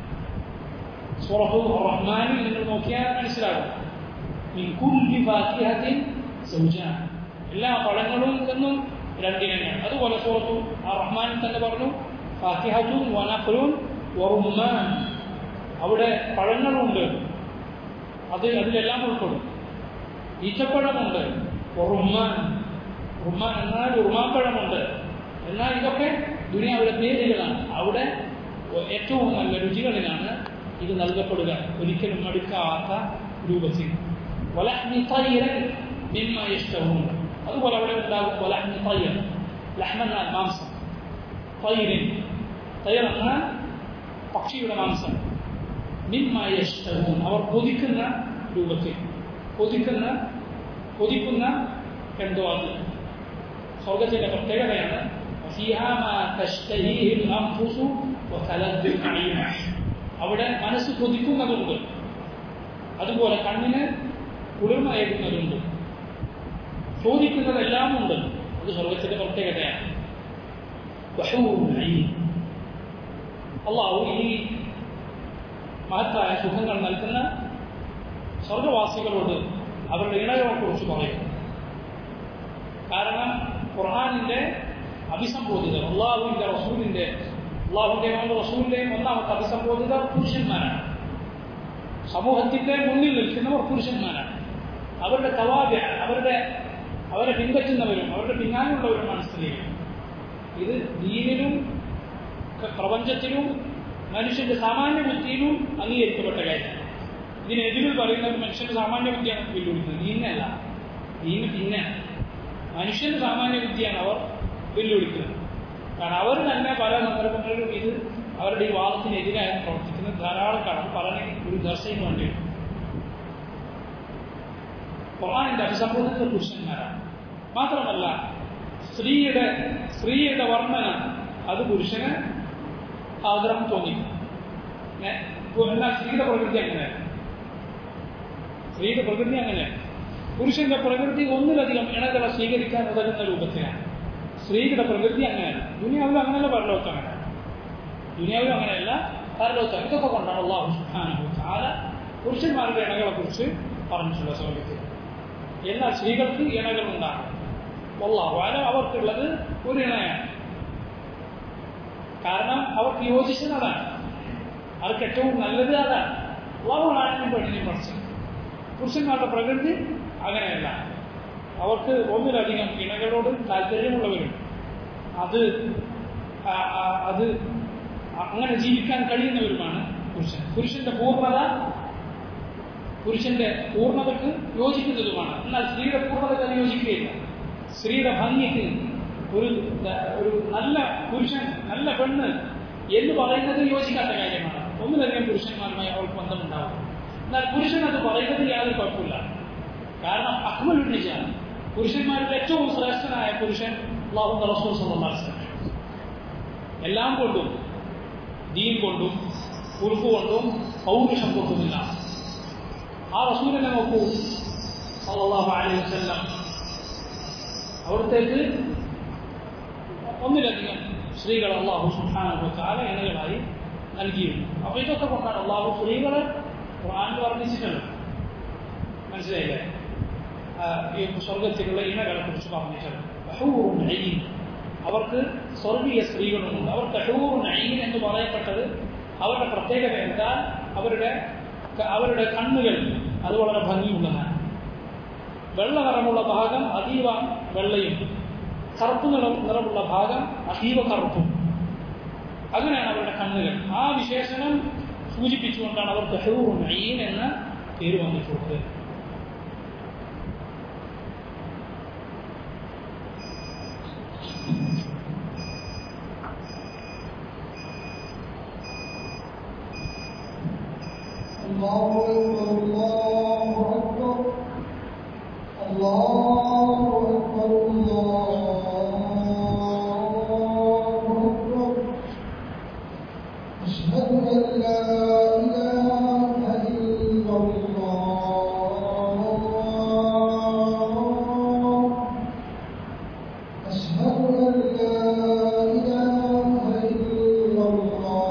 സുറഹു റഹ്മാനിൽ നിങ്ങൾ നോക്കിയാൽ മനസ്സിലാകും മിൻ കുല്ലി ഫാക്കിഹത്തിൻ സൗജാൻ എല്ലാ പഴങ്ങളും എന്നും രണ്ടിനങ്ങൾ അതുപോലെ സുഹൃത്തു ആ റഹ്മാനിൽ തന്നെ പറഞ്ഞു ഫാക്കിഹത്തും വനഫലും വറുമാൻ അവിടെ പഴങ്ങളുണ്ട് അത് അതിലെല്ലാം ഉൾപ്പെടും ഈച്ചപ്പഴമുണ്ട് റുമ്മാൻ റുമ്മാൻ എന്നാൽ ഉറുമാപ്പഴമുണ്ട് എന്നാൽ ഇതൊക്കെ ദുനിയാവിലെ പേരുകളാണ് അവിടെ ഏറ്റവും നല്ല രുചികളിലാണ് ഇത് നൽകപ്പെടുക ഒരിക്കലും മടുക്കാത്ത രൂപത്തിൽ വലഹ്മി തൈരൻ മിമ്മ ഇഷ്ടവും അതുപോലെ അവിടെ ഉണ്ടാകും വലഹ്മി തൈർ ലഹ്മെന്നാൽ മാംസം തൈരിൻ തൈർ എന്നാൽ പക്ഷിയുടെ മാംസം മിമ്മ ഇഷ്ടവും അവർ കൊതിക്കുന്ന രൂപത്തിൽ കൊതിക്കുന്ന കൊതിക്കുന്ന എന്തോ അത് സ്വർഗത്തിന്റെ പ്രത്യേകതയാണ് فيها ما تشتهيه الأنفس وتلذ العين അവിടെ മനസ്സ് കൊതിക്കുന്നതുണ്ട് അതുപോലെ കണ്ണിന് കുളിർമയേകുന്നതുണ്ട് ചോദിക്കുന്നതെല്ലാം ഉണ്ട് അത് സ്വർഗത്തിന്റെ പ്രത്യേകതയാണ് അള്ളാഹു ഈ മഹത്തായ സുഖങ്ങൾ നൽകുന്ന സ്വർഗവാസികളോട് അവരുടെ ഇണകളെ കുറിച്ച് പറയും കാരണം ഖുർആാനിന്റെ അഭിസംബോധിതർ അള്ളാഹുവിന്റെ റസൂലിന്റെ അള്ളാഹുവിന്റെയും റസൂലിന്റെയും ഒന്നാമത്തെ അഭിസംബോധിതർ പുരുഷന്മാരാണ് സമൂഹത്തിന്റെ മുന്നിൽ നിൽക്കുന്നവർ പുരുഷന്മാരാണ് അവരുടെ തവാബ്യ അവരുടെ അവരെ പിൻപറ്റുന്നവരും അവരുടെ പിന്നാലുള്ളവരുമാണ് സ്ത്രീകൾ ഇത് ദീനിലും പ്രപഞ്ചത്തിലും മനുഷ്യന്റെ സാമാന്യ ബുദ്ധിയിലും അംഗീകരിക്കപ്പെട്ട കാര്യമാണ് ഇതിനെതിരിൽ പറയുന്നത് മനുഷ്യന്റെ സാമാന്യ ബുദ്ധിയാണ് വെല്ലുവിളിക്കുന്നത് ദീനല്ല ദീന് പിന്നെ മനുഷ്യന്റെ സാമാന്യ ബുദ്ധിയാണ് അവർ വെല്ലുവിളിക്കുന്നത് കാരണം അവർ തന്നെ പല സന്ദർഭങ്ങളിലും ഇത് അവരുടെ ഈ വാദത്തിനെതിരായി പ്രവർത്തിക്കുന്നത് ധാരാളം കാണാം പറഞ്ഞ ഒരു ദർശനം വേണ്ടി ഖുർആാനിന്റെ അഭിസംബോധിത പുരുഷന്മാരാണ് മാത്രമല്ല സ്ത്രീയുടെ സ്ത്രീയുടെ വർണ്ണന അത് പുരുഷന് ആഗ്രഹം തോന്നിക്കും എന്നാൽ സ്ത്രീയുടെ പ്രകൃതി അങ്ങനെ സ്ത്രീയുടെ പ്രകൃതി അങ്ങനെ പുരുഷന്റെ പ്രകൃതി ഒന്നിലധികം ഇണകളെ സ്വീകരിക്കാൻ ഉതകുന്ന രൂപത്തിലാണ് സ്ത്രീയുടെ പ്രകൃതി അങ്ങനെയല്ല ദുനിയാവിൽ അങ്ങനെയല്ല പരലോകത്ത് അങ്ങനെ ദുനിയാവിൽ അങ്ങനെയല്ല പരലോകത്ത് ഇതൊക്കെ കൊണ്ടാണ് അള്ളാഹു സുഹാനഹു താല പുരുഷന്മാരുടെ ഇണകളെ കുറിച്ച് പറഞ്ഞിട്ടുള്ള സ്വർഗത്തിൽ എന്നാൽ സ്ത്രീകൾക്ക് ഇണകൾ ഉണ്ടാകും അള്ളാഹു അല അവർക്കുള്ളത് ഒരു ഇണയാണ് കാരണം അവർക്ക് യോജിച്ചതാണ് അവർക്ക് ഏറ്റവും നല്ലത് അതാണ് അള്ളാഹുണാണെന്നും പെണ്ണിനെയും പഠിച്ചത് പുരുഷന്മാരുടെ പ്രകൃതി അങ്ങനെയല്ല അവർക്ക് ഒന്നിലധികം ഇണകളോട് താല്പര്യമുള്ളവരും അത് അത് അങ്ങനെ ജീവിക്കാൻ കഴിയുന്നവരുമാണ് പുരുഷൻ പുരുഷന്റെ പൂർണ്ണത പുരുഷന്റെ പൂർണ്ണതയ്ക്ക് യോജിക്കുന്നതുമാണ് എന്നാൽ സ്ത്രീയുടെ പൂർണ്ണതയ്ക്ക് അത് യോജിക്കുകയില്ല സ്ത്രീയുടെ ഭംഗിക്ക് ഒരു ഒരു നല്ല പുരുഷൻ നല്ല പെണ്ണ് എന്ന് പറയുന്നത് യോജിക്കാത്ത കാര്യമാണ് ഒന്നിലധികം പുരുഷന്മാരുമായി അവൾക്ക് ബന്ധമുണ്ടാവും എന്നാൽ പുരുഷൻ അത് പറയുന്നത് യാതൊരു കുഴപ്പമില്ല കാരണം അഹ്മലുണ്ണിച്ചാണ് പുരുഷന്മാരിൽ ഏറ്റവും ശ്രേഷ്ഠനായ പുരുഷൻ അള്ളാഹു റസൂൽ സല്ലാസ് എല്ലാം കൊണ്ടും ദീൻ കൊണ്ടും ഉറുപ്പ് കൊണ്ടും പൗരുഷം കൊണ്ടുമില്ല ആ റസൂലിനെ നോക്കൂ സല്ലല്ലാഹു അലൈഹി വസല്ലം അവിടത്തേക്ക് ഒന്നിലധികം സ്ത്രീകൾ അള്ളാഹു സുഹാനു കാല ഇണകളായി നൽകിയിരുന്നു അപ്പോൾ ഇതൊക്കെ കൊണ്ടാണ് അള്ളാഹു സ്ത്രീകളെ ഖുർആാനിൽ വർണ്ണിച്ചിട്ടുണ്ട് മനസ്സിലായില്ലേ ഈ സ്വർഗത്തിലുള്ള ഇണകളെ കുറിച്ച് പറഞ്ഞിട്ടുണ്ട് അവർക്ക് സ്വർഗീയ സ്ത്രീകളുമുണ്ട് അവർക്ക് ഹൂറുൻ ഐൻ എന്ന് പറയപ്പെട്ടത് അവരുടെ പ്രത്യേകത എന്താൽ അവരുടെ അവരുടെ കണ്ണുകൾ അത് വളരെ ഭംഗിയുള്ളതാണ് വെള്ള നിറമുള്ള ഭാഗം അതീവ വെള്ളയും കറുപ്പ് നിറം നിറമുള്ള ഭാഗം അതീവ കറുപ്പും അങ്ങനെയാണ് അവരുടെ കണ്ണുകൾ ആ വിശേഷണം സൂചിപ്പിച്ചുകൊണ്ടാണ് അവർക്ക് ഹൂറും അയ്യൻ എന്ന പേര് വന്നിട്ടുള്ളത് الله أكبر الله أكبر الله أكبر الله أكبر أشهد أن لا إله إلا الله أشهد أن لا إله إلا الله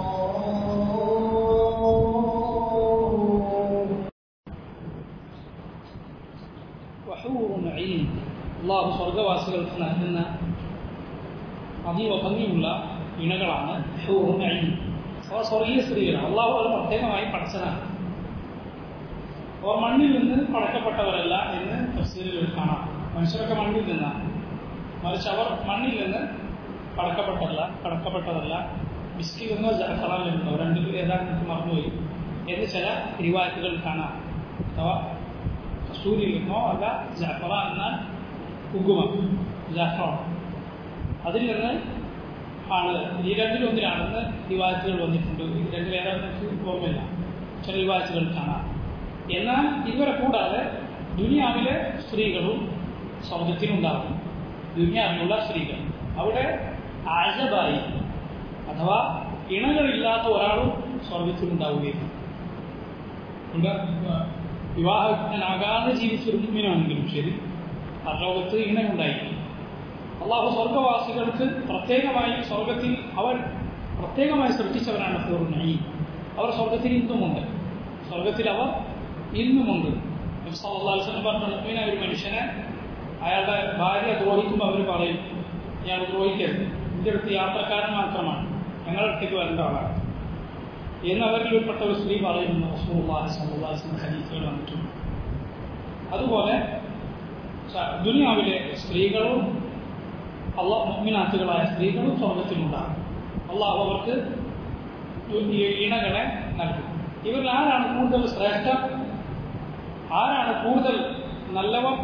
വഹൂറുൻ അയീൻ അള്ളാഹു സ്വർഗവാസികൾക്ക് നൽകുന്ന അതീവ ഭംഗിയുള്ള ഇണകളാണ് ഹൂറുൻ അയീൻ അവർ സ്വർഗീയ സ്ത്രീകളാണ് അള്ളാഹു അവർ പ്രത്യേകമായി പഠിച്ചതാണ് അവർ മണ്ണിൽ നിന്ന് പടക്കപ്പെട്ടവരല്ല എന്ന് തഫ്സീലുകൾ കാണാം മനുഷ്യരൊക്കെ മണ്ണിൽ നിന്നാണ് മറിച്ച് അവർ മണ്ണിൽ നിന്ന് പടക്കപ്പെട്ടതല്ല പടക്കപ്പെട്ടതല്ല ബിസ്കിൽ നിന്നോ ജലക്കറാനിൽ നിന്നോ രണ്ടിൽ ഏതാണ്ട് എനിക്ക് മറന്നുപോയി എന്ന് ചില റിവായത്തുകൾ കാണാം അഥവാ കസ്തൂരിയിൽ നിന്നോ അല്ല ജാഫറ എന്ന കുങ്കുമം ജാഫ്രോൺ അതിൽ നിന്ന് ആണ് ഈ രണ്ടിലൊന്നിലാണെന്ന് റിവായത്തുകൾ വന്നിട്ടുണ്ട് ഈ രണ്ടിലേതാണെന്ന് എനിക്ക് ഓർമ്മയില്ല ചില റിവായത്തുകൾ കാണാം എന്നാൽ ഇവരെ കൂടാതെ ദുനിയാവിലെ സ്ത്രീകളും സ്വർഗത്തിലുണ്ടാകും ദുനിയാവിലുള്ള സ്ത്രീകൾ അവിടെ ആജബായി അഥവാ ഇണകളില്ലാത്ത ഒരാളും സ്വർഗത്തിലുണ്ടാവുകയില്ല ഉണ്ട് വിവാഹത്തിനാകാതെ ജീവിച്ചൊരു മുമ്പിനാണെങ്കിലും ശരി ആ ലോകത്ത് ഇണയുണ്ടായി അള്ളാഹു സ്വർഗവാസികൾക്ക് പ്രത്യേകമായി സ്വർഗത്തിൽ അവർ പ്രത്യേകമായി സൃഷ്ടിച്ചവരാണ് പൂർണ്ണി അവർ സ്വർഗത്തിൽ ഇന്നുമുണ്ട് സ്വർഗത്തിൽ അവർ ഇന്നുമുണ്ട് നബി പറഞ്ഞ മുമ്പിന ഒരു മനുഷ്യനെ അയാളുടെ ഭാര്യ ദ്രോഹിക്കുമ്പോൾ അവർ പറയും ഇയാൾ ദ്രോഹിക്കരുത് എൻ്റെ അടുത്ത് യാത്രക്കാരൻ മാത്രമാണ് ഞങ്ങളുടെ അടുത്തേക്ക് വരേണ്ട ആളാണ് എന്ന് അവരിൽ ഉൾപ്പെട്ട ഒരു സ്ത്രീ പറയുന്നു റസൂലുള്ളാഹി സ്വല്ലല്ലാഹു അലൈഹി വസല്ലം ഹദീസുകൾ വന്നിട്ടുണ്ട് അതുപോലെ സ- ദുനിയാവിലെ സ്ത്രീകളും അള്ളാഹ് മുഅ്മിനാത്തുകളായ സ്ത്രീകളും സ്വർഗത്തിലുണ്ടാകും അള്ളാഹു അവർക്ക് ദു- ഈ ഇണകളെ നൽകും ഇവരിൽ ആരാണ് കൂടുതൽ ശ്രേഷ്ഠ ആരാണ് കൂടുതൽ നല്ലവർ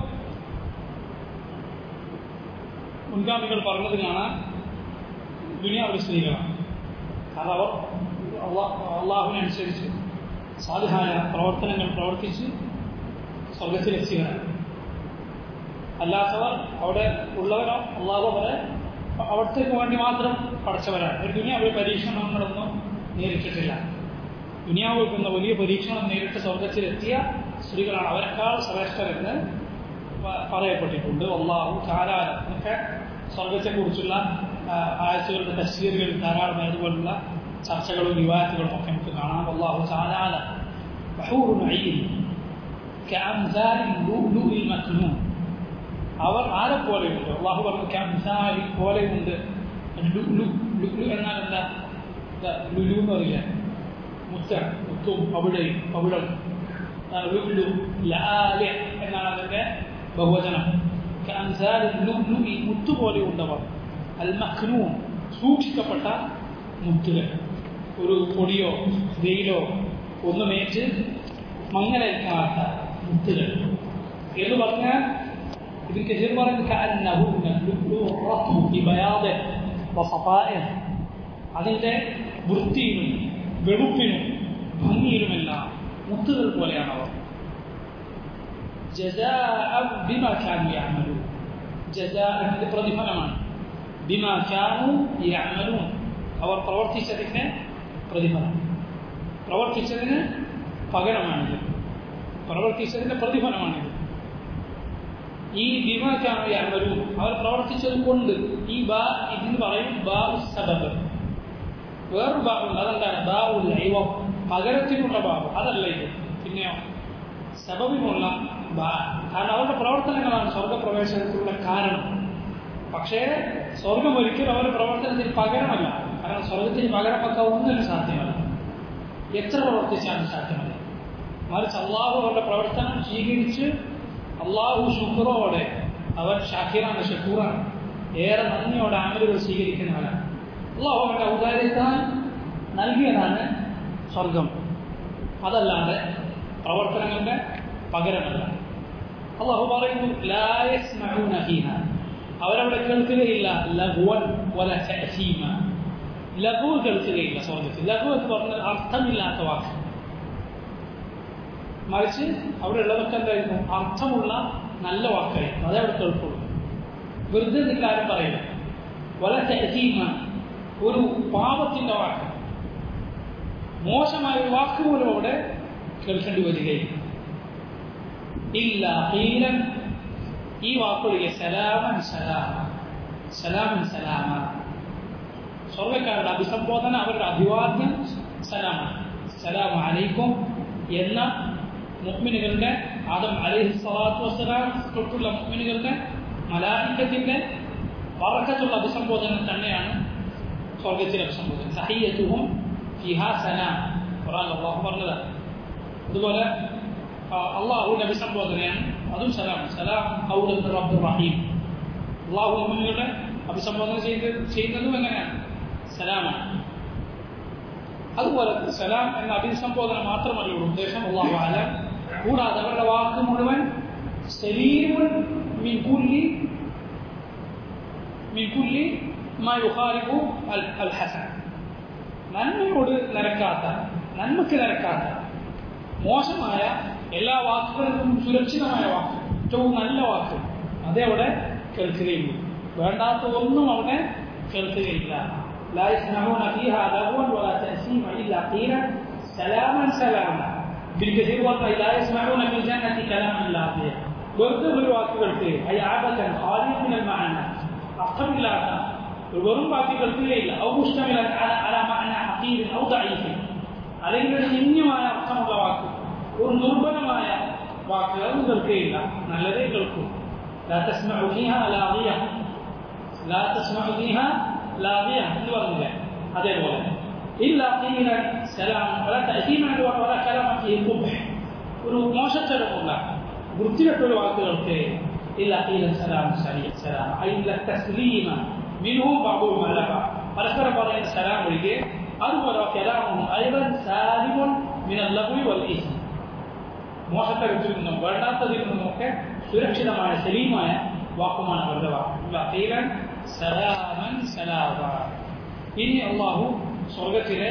മുൻഗാമികൾ പറഞ്ഞത് കാണാൻ ദുനിയാവിലെ സ്ത്രീകളാണ് കാരണം അവർ അള്ളാ- അള്ളാഹുവിനനുസരിച്ച് സാധുഹായ പ്രവർത്തനങ്ങൾ പ്രവർത്തിച്ച് സ്വർഗത്തിലെത്തിയവരാണ് അല്ലാത്തവർ അവിടെ ഉള്ളവരോ അള്ളാഹു അവരെ അവിടത്തേക്ക് വേണ്ടി മാത്രം പഠിച്ചവരാണ് ഒരു ദുനിയാവിലെ പരീക്ഷണങ്ങളൊന്നും നേരിട്ടിട്ടില്ല ദുനിയാവ് വെക്കുന്ന വലിയ പരീക്ഷണം നേരിട്ട് സ്വർഗത്തിലെത്തിയ സ്ത്രീകളാണ് അവരെക്കാൾ ശ്രേഷ്ഠരെന്ന് പ- പറയപ്പെട്ടിട്ടുണ്ട് അള്ളാഹു ധാരാളം ഒക്കെ സ്വർഗത്തെക്കുറിച്ചുള്ള ആ, ആയത്തുകളുടെ തസ്വീറുകൾ ധാരാളം അതുപോലുള്ള ചർച്ചകളും വിവാദങ്ങളും ഒക്കെ നമുക്ക് കാണാം അള്ളാഹു ധാരാള ബഹൂറുൻ അയ്യിൽ كأمثال اللؤلؤ المكنون അവർ ആരെ പോലെയുണ്ട് അള്ളാഹു പറഞ്ഞു ക്യാൻസാരി പോലെയുണ്ട് ലുലു ലുലു എന്നാൽ എന്താ ഇതാ ലുലു എന്ന് പറയില്ല മുത്ത മുത്തും അവിടെയും അവിടം അതാണ് ലുലു ലാല്യ എന്നാണ് അതിൻ്റെ ബഹുവചനം ക്യാൻസാരി ലുലു ഈ മുത്തു പോലെയുണ്ടവർ അൽ മഖ്നൂൻ സൂക്ഷിക്കപ്പെട്ട മുത്തുകൾ ഒരു പൊടിയോ വെയിലോ ഒന്നുമേറ്റ് മങ്ങലേൽക്കാത്ത മുത്തുകൾ എന്ന് പറഞ്ഞാൽ ابن كثير مرة كأنهن اللؤلؤ الرطب في بياضه وصفائه അതിൻ്റെ വൃത്തിയിലും വെളുപ്പിനും ഭംഗിയിലുമെല്ലാം മുത്തുകൾ പോലെയാണ് അവർ ജസാഅ ബിമ കാനു യഅമലൂൻ ജസാഅ പ്രതിഫലമാണ് ബിമ കാനു യഅമലൂൻ അവർ പ്രവർത്തിച്ചതിന്റെ പ്രതിഫലം പ്രവർത്തിച്ചതിന് പകരമാണിത് പ്രവർത്തിച്ചതിന്റെ പ്രതിഫലമാണിത് ഈ ബിമാക്കാണ് യാമരും അവർ പ്രവർത്തിച്ചത് കൊണ്ട് ഈ ബാ ഇതിന് പറയും ബാ സബബ് വേറൊരു ബാബുണ്ട് അതെന്താണ് ബാ ഉൽ ഐവം പകരത്തിനുള്ള ബാബ് അതല്ല ഇത് പിന്നെയോ സബബിനുള്ള ബാ കാരണം അവരുടെ പ്രവർത്തനങ്ങളാണ് സ്വർഗപ്രവേശനത്തിനുള്ള കാരണം പക്ഷേ സ്വർഗം ഒരിക്കലും അവരുടെ പ്രവർത്തനത്തിന് പകരമല്ല കാരണം സ്വർഗത്തിന് പകരം വെക്കാൻ ഒന്നിനും സാധ്യമല്ല എത്ര പ്രവർത്തിച്ചാലും സാധ്യമല്ല മറിച്ച് അള്ളാഹു അവരുടെ പ്രവർത്തനം സ്വീകരിച്ച് അള്ളാഹു ശുക്രോടെ അവൻ ഷാക്കിറാണ് ഷക്കൂറാണ് ഏറെ നന്ദിയോടെ അമലുകൾ സ്വീകരിക്കുന്നവനാണ് അള്ളാഹു അവന്റെ ഔദാര്യത്താൽ നൽകിയതാണ് സ്വർഗം അതല്ലാതെ പ്രവർത്തനങ്ങളുടെ പകരമല്ല അള്ളാഹു പറയുന്നു ലാ യസ്മഊന ഫീഹ അവരവിടെ കേൾക്കുകയില്ല ലഘുവൻ വല തഅസീമ ലഘു കേൾക്കുകയില്ല സ്വർഗത്തിൽ ലഘു എന്ന് പറഞ്ഞാൽ അർത്ഥമില്ലാത്ത വാക്ക് മറിച്ച് അവിടെ ഉള്ളതൊക്കെ എന്തായിരുന്നു അർത്ഥമുള്ള നല്ല വാക്കായിരുന്നു അതേ അവിടെ കേൾക്കുള്ളൂ വെറുതെ നിങ്ങൾ ആരും പറയില്ല വല തഅസീമ ഒരു പാപത്തിന്റെ വാക്ക് മോശമായ ഒരു വാക്ക് പോലും അവിടെ കേൾക്കേണ്ടി വരികയില്ല ഇല്ല ഹീലൻ ഈ വാക്കുകളിലെ സലാമൻ സലാമ സലാമൻ സലാമ സ്വർഗക്കാരുടെ അഭിസംബോധന അവരുടെ അഭിവാദ്യം സലാമാണ് സലാം അലൈക്കും എന്ന മുഹ്മിനുകളുടെ ആദം അലൈഹി സ്വലാത്തു വസ്സലാം തൊട്ടുള്ള മുഹ്മിനുകളുടെ മലാഹിക്കത്തിന്റെ വറക്കത്തുള്ള അഭിസംബോധന തന്നെയാണ് സ്വർഗത്തിലെ അഭിസംബോധന സഹിയത്തുവും ഫിഹാ സലാം ഖുറാൻ അള്ളാഹു പറഞ്ഞതാണ് അതുപോലെ അള്ളാഹുവിന്റെ അഭിസംബോധനയാണ് അതും സലാം സലാം ഔദ് റബ്ബ് റഹീം അള്ളാഹു മുഹമ്മദിയുടെ അഭിസംബോധന ചെയ്ത് ചെയ്യുന്നതും എങ്ങനെയാണ് സലാമാണ് അതുപോലെ സലാം എന്ന അഭിസംബോധന മാത്രമല്ല ഉദ്ദേശം അള്ളാഹു ആലം കൂടാതെ അവരുടെ വാക്ക് മുഴുവൻ സലീമുൻ മിൻ കുല്ലി മിൻ കുല്ലി മാ യുഖാലിബു അൽ അൽ ഹസൻ നന്മയോട് നിരക്കാത്ത നന്മയ്ക്ക് നിരക്കാത്ത മോശമായ എല്ലാ വാക്കുകൾക്കും സുരക്ഷിതമായ വാക്ക് ഏറ്റവും നല്ല വാക്ക് അതേ അവിടെ കേൾക്കുകയുള്ളൂ വേണ്ടാത്ത ഒന്നും അവിടെ കേൾക്കുകയില്ല لا يسمعون فيها لغوا ولا تأثيما إلا قيلا سلاما سلاما بالكثير والله لا يسمعون في الجنة كلاما لاغيا വെറുതെ ഒരു വാക്ക് കേൾക്കുകയും അയ്യ ആപത്തൻ ഖാലിദിൻ المعنى അർത്ഥമില്ലാത്ത ഒരു വെറും വാക്ക് കേൾക്കുകയില്ല ഔ മുഷ്തമില അല മഅന ഹഖീർ ഔ ദഈഫ് അല്ലെങ്കിൽ ഒരു നിന്യമായ അർത്ഥമുള്ള വാക്ക് ഒരു ദുർബലമായ വാക്കുകൾ ഒന്നും കേൾക്കുകയില്ല നല്ലതേ കേൾക്കൂ لا تسمع فيها لاغية لا تسمع فيها لاغية എന്ന് പറഞ്ഞില്ലേ അതേപോലെ إلا قيلا سلام ولا تأثيما ولا كلام فيه قبح ഒരു മോശത്തരമുള്ള വൃത്തികെട്ട ഒരു വാക്ക് കേൾക്കുകയില്ല إلا قيلا سلام سليم سلام أي إلا التسليم منهم بعضهم على بعض പരസ്പരം പറയുന്ന സലാം ഒഴികെ അതുപോലെ കലാമും അയവൻ സാലിമുൻ മിനൽ ലഹ്വി വൽ ഇസ്മ മോശത്തരത്തിൽ നിന്നും വേണ്ടാത്തതിൽ നിന്നുമൊക്കെ സുരക്ഷിതമായ സലീമായ വാക്കുമാണ് അവരുടെ വാക്ക് സലാമൻ സലാമ ഇനി അള്ളാഹു സ്വർഗത്തിലെ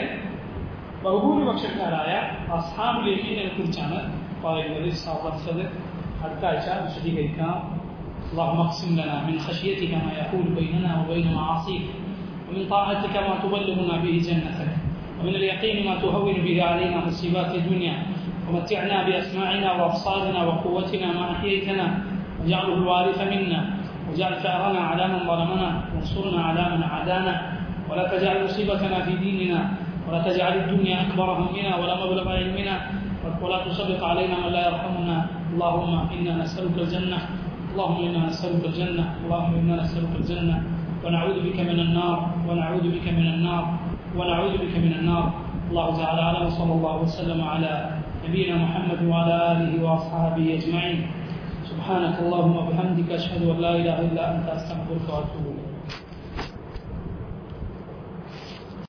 ബഹുഭൂരിപക്ഷക്കാരായ അസ്ഹാബുൽ യമീനെ കുറിച്ചാണ് പറയുന്നത് പഠിച്ചത് അടുത്ത ആഴ്ച വിശദീകരിക്കാം اللهم اقسم لنا من خشيتك ما يحول بيننا وبين معاصيك ومن طاعتك ما تبلغنا به جنتك ومن اليقين ما تهون به علينا مصيبات الدنيا ومتعنا بأسماعنا وأبصارنا وقوتنا ما أحييتنا واجعله الوارث منا واجعل ثأرنا على من ظلمنا وانصرنا على من عادانا ولا تجعل مصيبتنا في ديننا ولا تجعل الدنيا أكبر همنا ولا مبلغ علمنا ولا تسلط علينا من لا يرحمنا اللهم إنا نسألك الجنة اللهم إنا نسألك الجنة اللهم إنا نسألك الجنة ونعوذ بك من النار ونعوذ بك من النار ونعوذ بك من النار الله تعالى أعلم وصلى الله وسلم على نبينا محمد وعلى آله وأصحابه أجمعين سبحانك اللهم وبحمدك أشهد أن لا إله إلا أنت أستغفرك وأتوب إليك